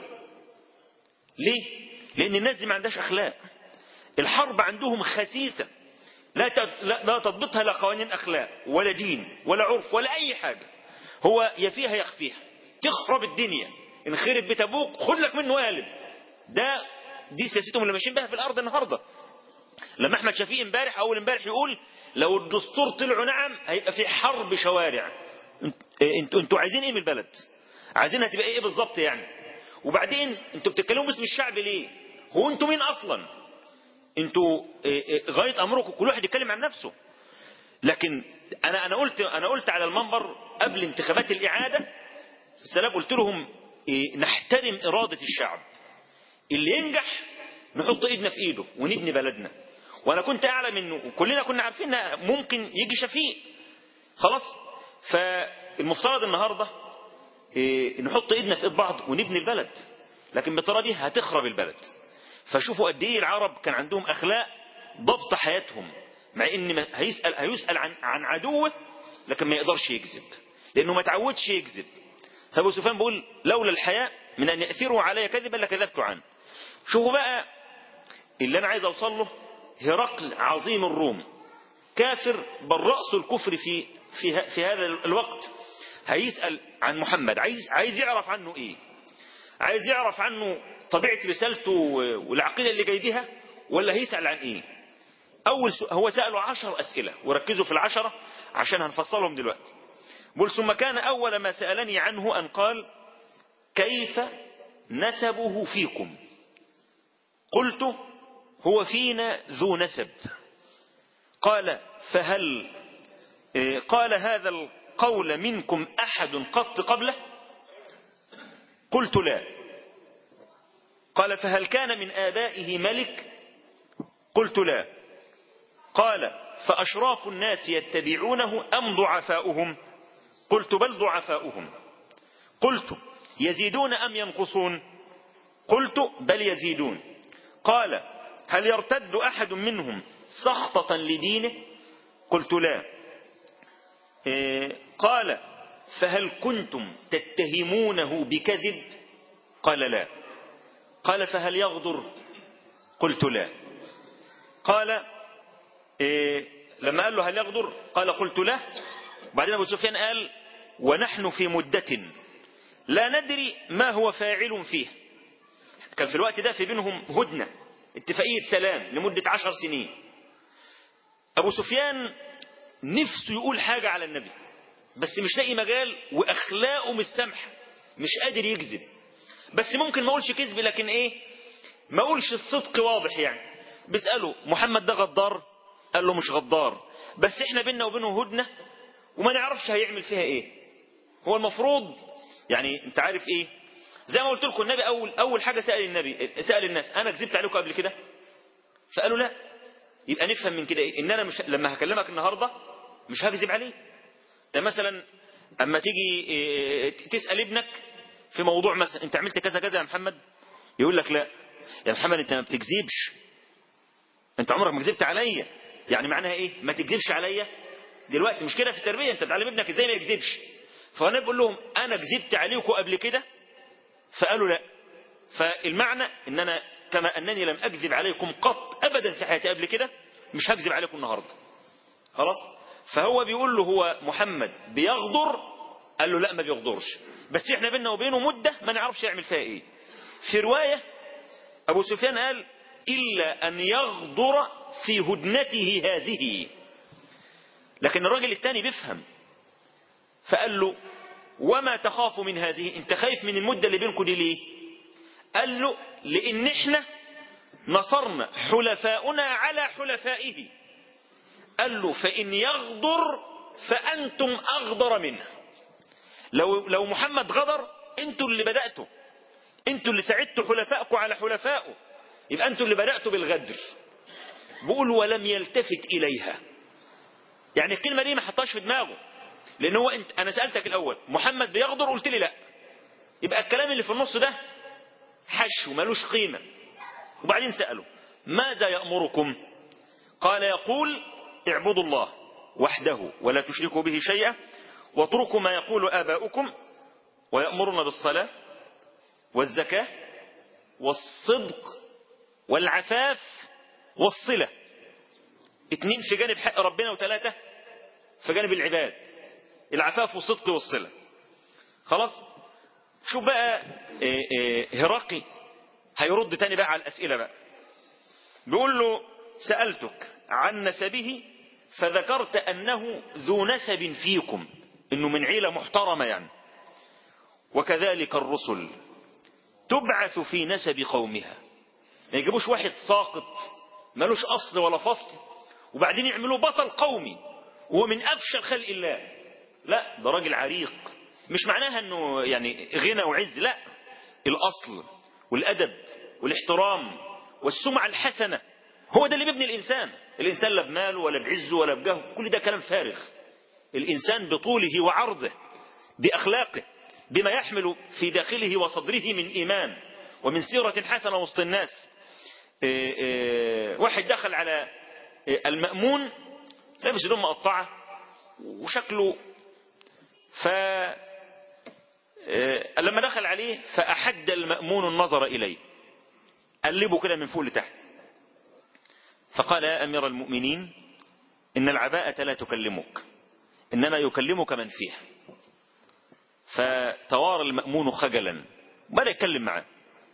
ليه لان الناس دي ما عندهاش اخلاق الحرب عندهم خسيسه لا لا, لا تضبطها لا قوانين اخلاق ولا دين ولا عرف ولا اي حاجه هو يا فيها يخفيها تخرب الدنيا ان خرب بيت ابوك خد لك منه قالب ده دي سياستهم اللي ماشيين بها في الارض النهارده لما احمد شفيق امبارح اول امبارح يقول لو الدستور طلعوا نعم هيبقى في حرب شوارع انتوا انتوا عايزين ايه من البلد عايزينها تبقى ايه بالظبط يعني وبعدين انتوا بتتكلموا باسم الشعب ليه هو انتوا مين اصلا انتوا غايه امركم كل واحد يتكلم عن نفسه لكن انا انا قلت انا قلت على المنبر قبل انتخابات الاعاده السلام قلت لهم نحترم اراده الشعب اللي ينجح نحط ايدنا في ايده ونبني بلدنا وانا كنت اعلم انه كلنا كنا عارفين ان ممكن يجي شفيق خلاص فالمفترض النهارده نحط ايدنا في ايد بعض ونبني البلد لكن بالطريقه دي هتخرب البلد فشوفوا قد ايه العرب كان عندهم اخلاق ضبط حياتهم مع ان هيسال هيسال عن عن عدوه لكن ما يقدرش يكذب لانه ما تعودش يكذب فابو سفيان بيقول لولا الحياء من ان ياثروا علي كذبا لكذبت عنه شوفوا بقى اللي انا عايز اوصل له هرقل عظيم الروم كافر بل راس الكفر في في في هذا الوقت هيسال عن محمد عايز عايز يعرف عنه ايه عايز يعرف عنه طبيعة رسالته والعقيدة اللي جاي بيها ولا هيسأل عن ايه اول سؤال هو سأله عشر اسئلة وركزوا في العشرة عشان هنفصلهم دلوقتي بل ثم كان اول ما سألني عنه ان قال كيف نسبه فيكم قلت هو فينا ذو نسب قال فهل قال هذا القول منكم احد قط قبله قلت لا قال فهل كان من آبائه ملك قلت لا قال فأشراف الناس يتبعونه أم ضعفاؤهم قلت بل ضعفاؤهم قلت يزيدون أم ينقصون قلت بل يزيدون قال هل يرتد أحد منهم سخطة لدينه قلت لا إيه قال فهل كنتم تتهمونه بكذب قال لا قال فهل يغدر قلت لا قال إيه لما قال له هل يغدر قال قلت لا بعدين أبو سفيان قال ونحن في مدة لا ندري ما هو فاعل فيه كان في الوقت ده في بينهم هدنة اتفاقية سلام لمدة عشر سنين أبو سفيان نفسه يقول حاجة على النبي بس مش لاقي مجال وأخلاقه مش سامحة مش قادر يكذب بس ممكن ما اقولش كذب لكن ايه ما اقولش الصدق واضح يعني بيسأله محمد ده غدار قال له مش غدار بس احنا بينا وبينه هدنة وما نعرفش هيعمل فيها ايه هو المفروض يعني انت عارف ايه زي ما قلت لكم النبي اول اول حاجه سال النبي سال الناس انا كذبت عليكم قبل كده فقالوا لا يبقى نفهم من كده ايه ان انا مش لما هكلمك النهارده مش هكذب عليه ده مثلا اما تيجي إيه تسال ابنك في موضوع مثلا انت عملت كذا كذا يا محمد يقول لك لا يا محمد انت ما بتكذبش انت عمرك ما كذبت عليا يعني معناها ايه ما تكذبش عليا دلوقتي مش كده في التربيه انت بتعلم ابنك ازاي ما يكذبش فانا بقول لهم انا كذبت عليكم قبل كده فقالوا لا فالمعنى ان انا كما انني لم اكذب عليكم قط ابدا في حياتي قبل كده مش هكذب عليكم النهارده خلاص فهو بيقول له هو محمد بيغدر قال له لا ما بيغدرش بس احنا بينا وبينه مدة ما نعرفش يعمل فيها ايه في رواية ابو سفيان قال الا ان يغدر في هدنته هذه لكن الراجل الثاني بيفهم فقال له وما تخاف من هذه انت خايف من المدة اللي بينكم دي ليه قال له لان احنا نصرنا حلفاؤنا على حلفائه قال له فإن يغدر فأنتم أغدر منه لو, لو محمد غدر انتوا اللي بدأتوا انتوا اللي ساعدتوا حلفائكم على حلفائه يبقى انتوا اللي بدأتوا بالغدر بقول ولم يلتفت إليها يعني الكلمة دي ما حطهاش في دماغه لأن هو انت أنا سألتك الأول محمد بيغدر قلت لي لا يبقى الكلام اللي في النص ده حش وملوش قيمة وبعدين سأله ماذا يأمركم قال يقول اعبدوا الله وحده ولا تشركوا به شيئا واتركوا ما يقول آباؤكم ويأمرنا بالصلاة والزكاة والصدق والعفاف والصلة اتنين في جانب حق ربنا وثلاثة في جانب العباد العفاف والصدق والصلة خلاص شو بقى إيه إيه هرقي هيرد تاني بقى على الأسئلة بقى بيقول له سألتك عن نسبه فذكرت أنه ذو نسب فيكم إنه من عيلة محترمة يعني وكذلك الرسل تبعث في نسب قومها ما يجيبوش واحد ساقط ملوش أصل ولا فصل وبعدين يعملوه بطل قومي وهو من أفشل خلق الله لا ده راجل عريق مش معناها أنه يعني غنى وعز لا الأصل والأدب والاحترام والسمعة الحسنة هو ده اللي بيبني الإنسان الإنسان لا بماله ولا بعزه ولا بجهه كل ده كلام فارغ الإنسان بطوله وعرضه بأخلاقه بما يحمل في داخله وصدره من إيمان ومن سيرة حسنة وسط الناس إيه إيه واحد دخل على إيه المأمون لابس هدوم مقطعة وشكله ف لما دخل عليه فأحد المأمون النظر إليه قلبه كده من فوق لتحت فقال يا أمير المؤمنين إن العباءة لا تكلمك إنما يكلمك من فيها فتوارى المأمون خجلا بدأ يتكلم معاه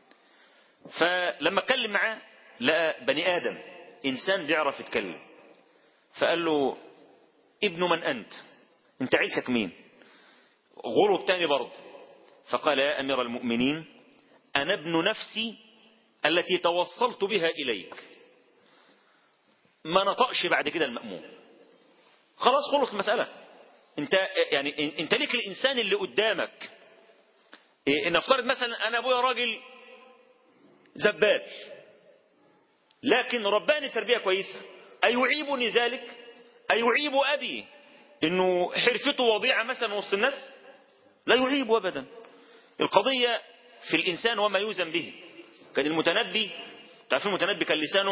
فلما اتكلم معاه لقى بني آدم إنسان بيعرف يتكلم فقال له ابن من أنت أنت عيلتك مين غلو التاني برضه فقال يا أمير المؤمنين أنا ابن نفسي التي توصلت بها إليك ما نطقش بعد كده المأمون خلاص خلص المسألة انت يعني انت ليك الانسان اللي قدامك ان افترض مثلا انا ابويا راجل زبال لكن رباني تربية كويسة أيعيبني ذلك أيعيب أبي إنه حرفته وضيعة مثلا وسط الناس لا يعيب أبدا القضية في الإنسان وما يوزن به كان المتنبي تعرفين المتنبي كان لسانه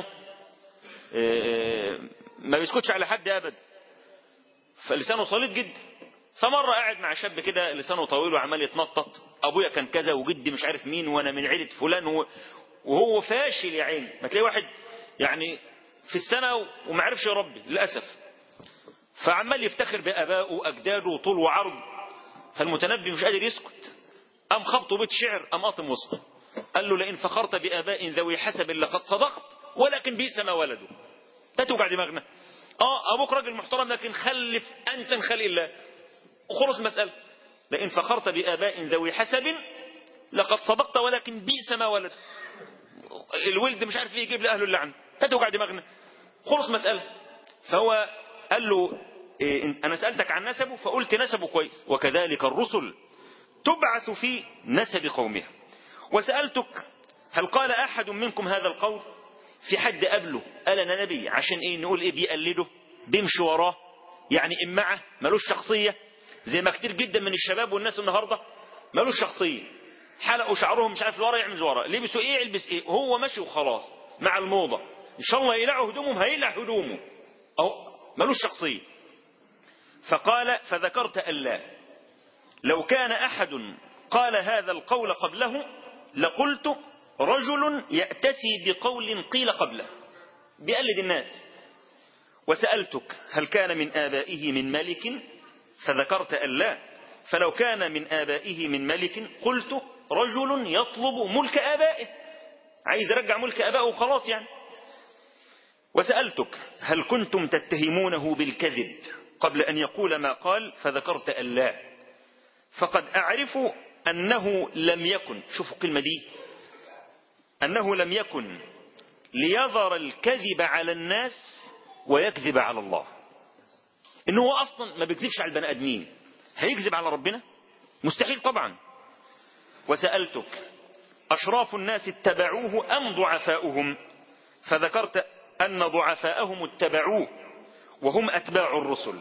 ما بيسكتش على حد أبدا فلسانه صليط جدا فمرة قاعد مع شاب كده لسانه طويل وعمال يتنطط أبويا كان كذا وجدي مش عارف مين وأنا من عيلة فلان وهو فاشل يا عيني ما تلاقي واحد يعني في السنة وما عرفش يربي للأسف فعمال يفتخر بآبائه وأجداده طول وعرض فالمتنبي مش قادر يسكت أم خبطه بيت شعر أم قاطم وسطه قال له لئن فخرت بآباء ذوي حسب لقد صدقت ولكن بئس ما ولدوا لا توجع دماغنا اه ابوك راجل محترم لكن خلف انت من خلق الله وخلص مسألة لئن فخرت بآباء ذوي حسب لقد صدقت ولكن بئس ما ولد الولد مش عارف ايه يجيب لأهله اللعنة لا توجع دماغنا خلص مسألة فهو قال له إيه أنا سألتك عن نسبه فقلت نسبه كويس وكذلك الرسل تبعث في نسب قومها وسألتك هل قال أحد منكم هذا القول في حد قبله قال أنا نبي عشان إيه نقول إيه بيقلده بيمشي وراه يعني إمعة ملوش شخصية زي ما كتير جدا من الشباب والناس النهاردة ملوش شخصية حلقوا شعرهم مش عارف لورا يعمل ورا لبسوا ايه يلبس ايه هو ماشي وخلاص مع الموضة ان شاء الله يقلعوا هدومهم هيقلع هدومه او ملوش شخصية فقال فذكرت ألا لو كان أحد قال هذا القول قبله لقلت رجل يأتسي بقول قيل قبله بيقلد الناس وسألتك هل كان من آبائه من ملك فذكرت ألا فلو كان من آبائه من ملك قلت رجل يطلب ملك آبائه عايز يرجع ملك آبائه وخلاص يعني وسألتك هل كنتم تتهمونه بالكذب قبل أن يقول ما قال فذكرت ألا فقد أعرف أنه لم يكن شوفوا الكلمة دي أنه لم يكن ليظهر الكذب على الناس ويكذب على الله إن هو أصلا ما بيكذبش على البني آدمين هيكذب على ربنا مستحيل طبعا وسألتك أشراف الناس اتبعوه أم ضعفاؤهم فذكرت أن ضعفاءهم اتبعوه وهم أتباع الرسل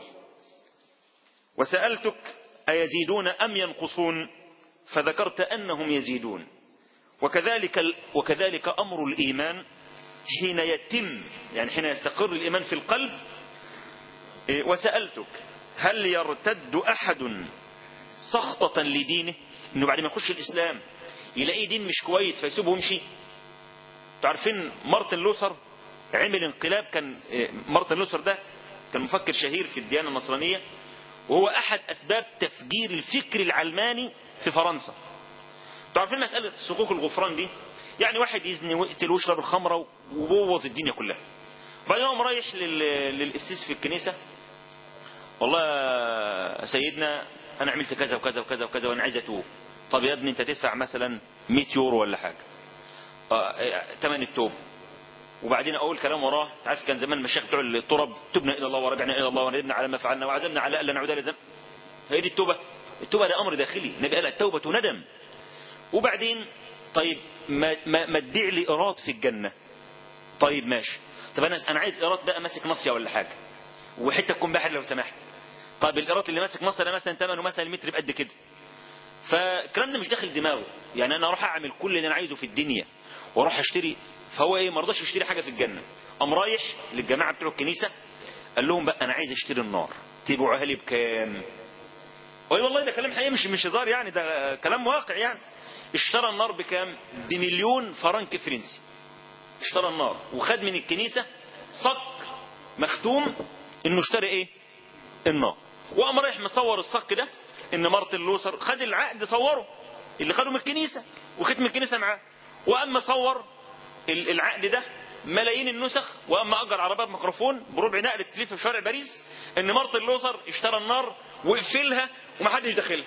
وسألتك أيزيدون أم ينقصون فذكرت أنهم يزيدون وكذلك, وكذلك أمر الإيمان حين يتم يعني حين يستقر الإيمان في القلب وسألتك هل يرتد أحد سخطة لدينه انه بعد ما يخش الاسلام يلاقي دين مش كويس فيسيبه ويمشي تعرفين مارتن لوثر عمل انقلاب كان مارتن لوثر ده كان مفكر شهير في الديانة النصرانية وهو احد اسباب تفجير الفكر العلماني في فرنسا تعرفين مسألة صكوك الغفران دي يعني واحد يزني ويقتل ويشرب الخمرة وبوظ الدنيا كلها بعدين يوم رايح للقسيس في الكنيسة والله يا سيدنا انا عملت كذا وكذا وكذا وكذا وانا عايز اتوب طب يا ابني انت تدفع مثلا 100 يورو ولا حاجه ثمن التوب وبعدين اقول كلام وراه تعرف كان زمان المشايخ بتوع الطرب تبنا الى الله ورجعنا الى الله وندمنا على ما فعلنا وعزمنا على الا نعود الى ذنب هي دي التوبه التوبه ده امر داخلي النبي قال التوبه ندم وبعدين طيب ما ما, ما تبيع لي ايراد في الجنه طيب ماشي طب انا انا عايز ايراد بقى ماسك ناصيه ولا حاجه وحته تكون بحر لو سمحت طيب القراط اللي ماسك مصر مثلا ثمنه مثلا المتر بقد كده فالكلام ده مش داخل دماغه يعني انا اروح اعمل كل اللي انا عايزه في الدنيا واروح اشتري فهو ايه ما رضاش يشتري حاجه في الجنه قام رايح للجماعه بتوع الكنيسه قال لهم بقى انا عايز اشتري النار تبيعوها لي بكام اي والله ده كلام حقيقي مش مش هزار يعني ده كلام واقع يعني اشترى النار بكام بمليون فرنك فرنسي اشترى النار وخد من الكنيسه صك مختوم انه اشترى ايه النار وقام رايح مصور الصك ده ان مارتن لوثر خد العقد صوره اللي خده من الكنيسه وختم الكنيسه معاه واما صور العقد ده ملايين النسخ واما اجر عربات ميكروفون بربع نقل تلف في شارع باريس ان مارتن لوثر اشترى النار وقفلها ومحدش داخلها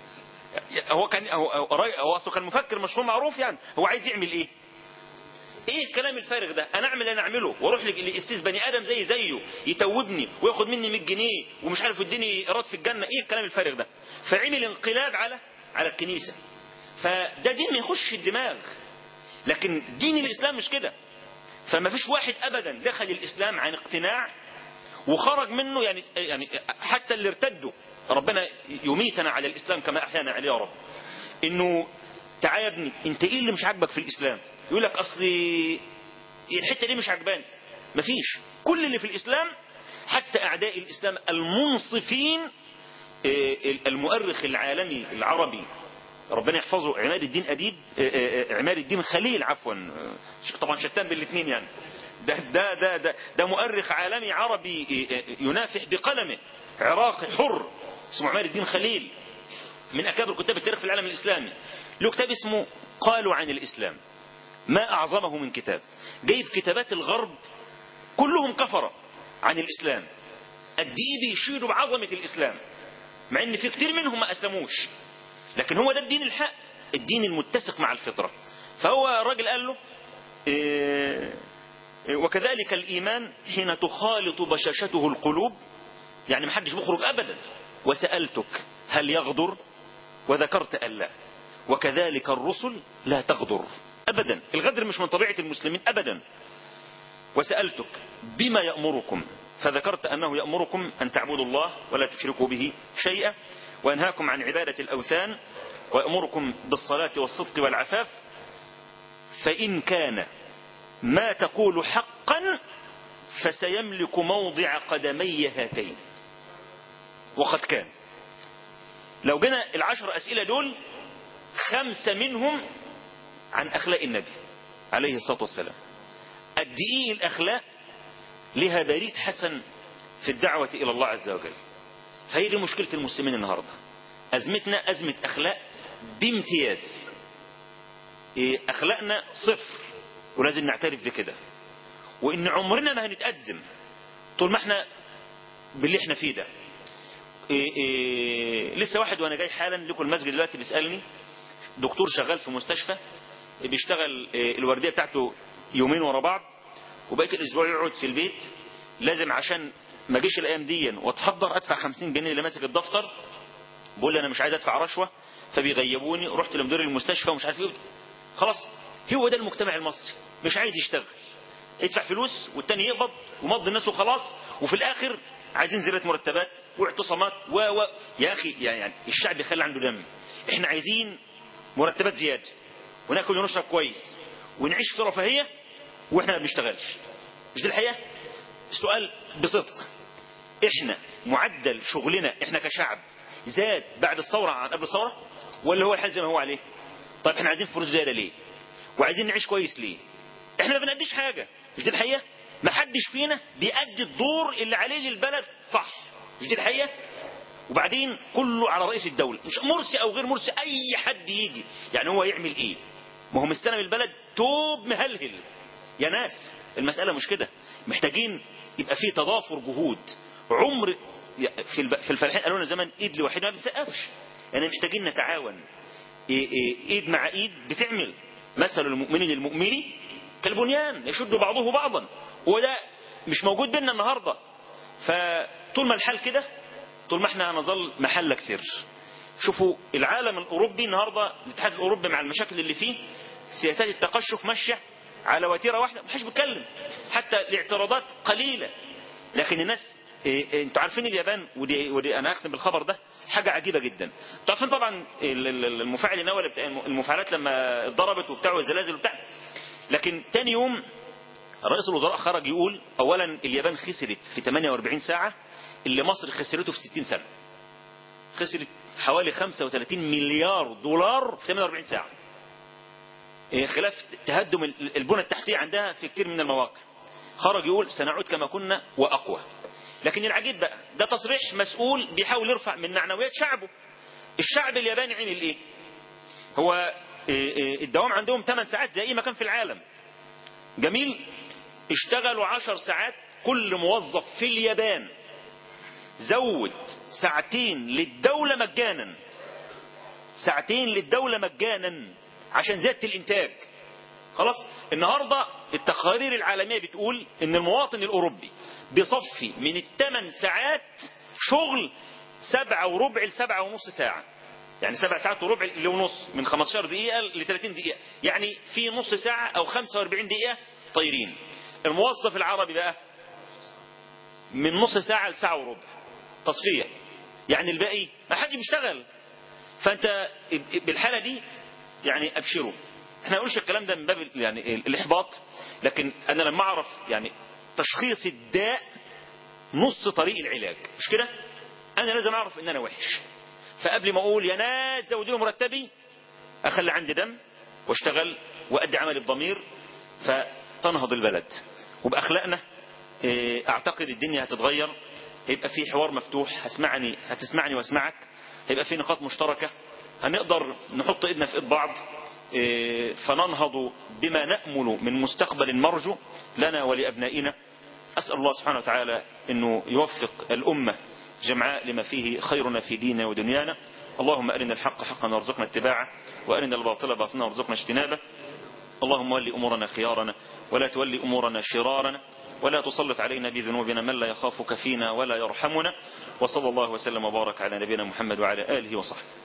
هو كان هو هو اصله كان مفكر مشروع معروف يعني هو عايز يعمل ايه ايه الكلام الفارغ ده انا اعمل انا اعمله واروح لاستاذ بني ادم زي زيه يتوبني وياخد مني 100 جنيه ومش عارف يديني ايراد في الجنه ايه الكلام الفارغ ده فعمل انقلاب على على الكنيسه فده دين ما يخش الدماغ لكن دين الاسلام مش كده فما فيش واحد ابدا دخل الاسلام عن اقتناع وخرج منه يعني يعني حتى اللي ارتدوا ربنا يميتنا على الاسلام كما احيانا عليه يا رب انه تعالى يا ابني انت ايه اللي مش عاجبك في الاسلام يقول لك اصل الحته دي مش عجباني مفيش كل اللي في الاسلام حتى اعداء الاسلام المنصفين المؤرخ العالمي العربي ربنا يحفظه عماد الدين اديب عماد الدين خليل عفوا طبعا شتان بالاثنين يعني ده ده ده ده, ده مؤرخ عالمي عربي ينافح بقلمه عراقي حر اسمه عماد الدين خليل من اكابر كتاب التاريخ في العالم الاسلامي له كتاب اسمه قالوا عن الاسلام ما اعظمه من كتاب جايب كتابات الغرب كلهم كفره عن الاسلام قد ايه بيشيروا بعظمه الاسلام مع ان في كتير منهم ما اسلموش لكن هو ده الدين الحق الدين المتسق مع الفطره فهو الراجل قال له إيه وكذلك الايمان حين تخالط بشاشته القلوب يعني ما حدش بيخرج ابدا وسالتك هل يغدر وذكرت ان لا وكذلك الرسل لا تغدر ابدا الغدر مش من طبيعه المسلمين ابدا وسالتك بما يامركم فذكرت انه يامركم ان تعبدوا الله ولا تشركوا به شيئا وينهاكم عن عباده الاوثان ويامركم بالصلاه والصدق والعفاف فان كان ما تقول حقا فسيملك موضع قدمي هاتين وقد كان لو جينا العشر أسئلة دول خمسة منهم عن أخلاق النبي عليه الصلاة والسلام قد إيه الأخلاق لها بريد حسن في الدعوة إلى الله عز وجل فهي دي مشكلة المسلمين النهاردة أزمتنا أزمة أخلاق بامتياز إيه أخلاقنا صفر ولازم نعترف بكده وإن عمرنا ما هنتقدم طول ما احنا باللي احنا فيه ده إيه إيه لسه واحد وانا جاي حالا لكم المسجد دلوقتي بيسالني دكتور شغال في مستشفى بيشتغل إيه الورديه بتاعته يومين ورا بعض وبقيت الاسبوع يقعد في البيت لازم عشان ما اجيش الايام دي واتحضر ادفع 50 جنيه اللي ماسك الدفتر بقول لي انا مش عايز ادفع رشوه فبيغيبوني رحت لمدير المستشفى ومش عارف ايه خلاص هو ده المجتمع المصري مش عايز يشتغل يدفع فلوس والتاني يقبض ومضي الناس وخلاص وفي الاخر عايزين زيادة مرتبات واعتصامات و و يا اخي يعني الشعب يخلي عنده دم احنا عايزين مرتبات زياده وناكل ونشرب كويس ونعيش في رفاهيه واحنا ما بنشتغلش مش دي الحقيقه السؤال بصدق احنا معدل شغلنا احنا كشعب زاد بعد الثوره عن قبل الثوره ولا هو الحال زي ما هو عليه طيب احنا عايزين فلوس زياده ليه وعايزين نعيش كويس ليه احنا ما بنأديش حاجه مش دي الحقيقه ما حدش فينا بيأدي الدور اللي عليه للبلد صح مش دي الحقيقه وبعدين كله على رئيس الدولة مش مرسي او غير مرسي اي حد يجي يعني هو يعمل ايه ما هو مستلم البلد توب مهلهل يا ناس المسألة مش كده محتاجين يبقى في تضافر جهود عمر في الب... في الفلاحين قالوا لنا زمان ايد لوحدها ما بتسقفش يعني محتاجين نتعاون إيه إيه ايد مع ايد بتعمل مثل المؤمن للمؤمن كالبنيان يشد بعضه بعضا وده مش موجود بينا النهارده فطول ما الحال كده طول ما احنا هنظل محلك سر شوفوا العالم الاوروبي النهارده الاتحاد الاوروبي مع المشاكل اللي فيه سياسات التقشف ماشيه على وتيره واحده محدش بيتكلم حتى الاعتراضات قليله لكن الناس إيه انتوا عارفين اليابان ودي, ودي انا هختم بالخبر ده حاجه عجيبه جدا انتوا عارفين طبعا المفاعل النووي بتاع المفاعلات لما اتضربت وبتاع والزلازل وبتاع لكن تاني يوم رئيس الوزراء خرج يقول اولا اليابان خسرت في 48 ساعه اللي مصر خسرته في 60 سنه خسرت حوالي 35 مليار دولار في 48 ساعه خلاف تهدم البنى التحتيه عندها في كثير من المواقع خرج يقول سنعود كما كنا واقوى لكن العجيب بقى ده تصريح مسؤول بيحاول يرفع من معنويات شعبه الشعب الياباني عمل ايه هو الدوام عندهم 8 ساعات زي اي مكان في العالم جميل اشتغلوا 10 ساعات كل موظف في اليابان زود ساعتين للدولة مجانا ساعتين للدولة مجانا عشان زيادة الانتاج خلاص النهاردة التقارير العالمية بتقول ان المواطن الاوروبي بيصفي من الثمان ساعات شغل سبعة وربع لسبعة ونص ساعة يعني سبع ساعات وربع لونص من 15 دقيقة ل 30 دقيقة يعني في نص ساعة او 45 دقيقة طايرين الموظف العربي بقى من نص ساعة لساعة وربع تصفية يعني الباقي ما حد بيشتغل فانت بالحالة دي يعني ابشروا احنا نقولش الكلام ده من باب يعني الاحباط لكن انا لما اعرف يعني تشخيص الداء نص طريق العلاج مش كده انا لازم اعرف ان انا وحش فقبل ما اقول يا ناس زودوا مرتبي اخلي عندي دم واشتغل وادي عملي بضمير فتنهض البلد وباخلاقنا اعتقد الدنيا هتتغير هيبقى في حوار مفتوح هسمعني هتسمعني واسمعك هيبقى في نقاط مشتركة هنقدر نحط ايدنا في ايد بعض فننهض بما نأمل من مستقبل مرجو لنا ولأبنائنا أسأل الله سبحانه وتعالى أنه يوفق الأمة جمعاء لما فيه خيرنا في ديننا ودنيانا اللهم أرنا الحق حقا وارزقنا اتباعه وأرنا الباطل باطلا وارزقنا اجتنابه اللهم ولي أمورنا خيارنا ولا تولي أمورنا شرارنا ولا تسلط علينا بذنوبنا من لا يخافك فينا ولا يرحمنا وصلى الله وسلم وبارك على نبينا محمد وعلى آله وصحبه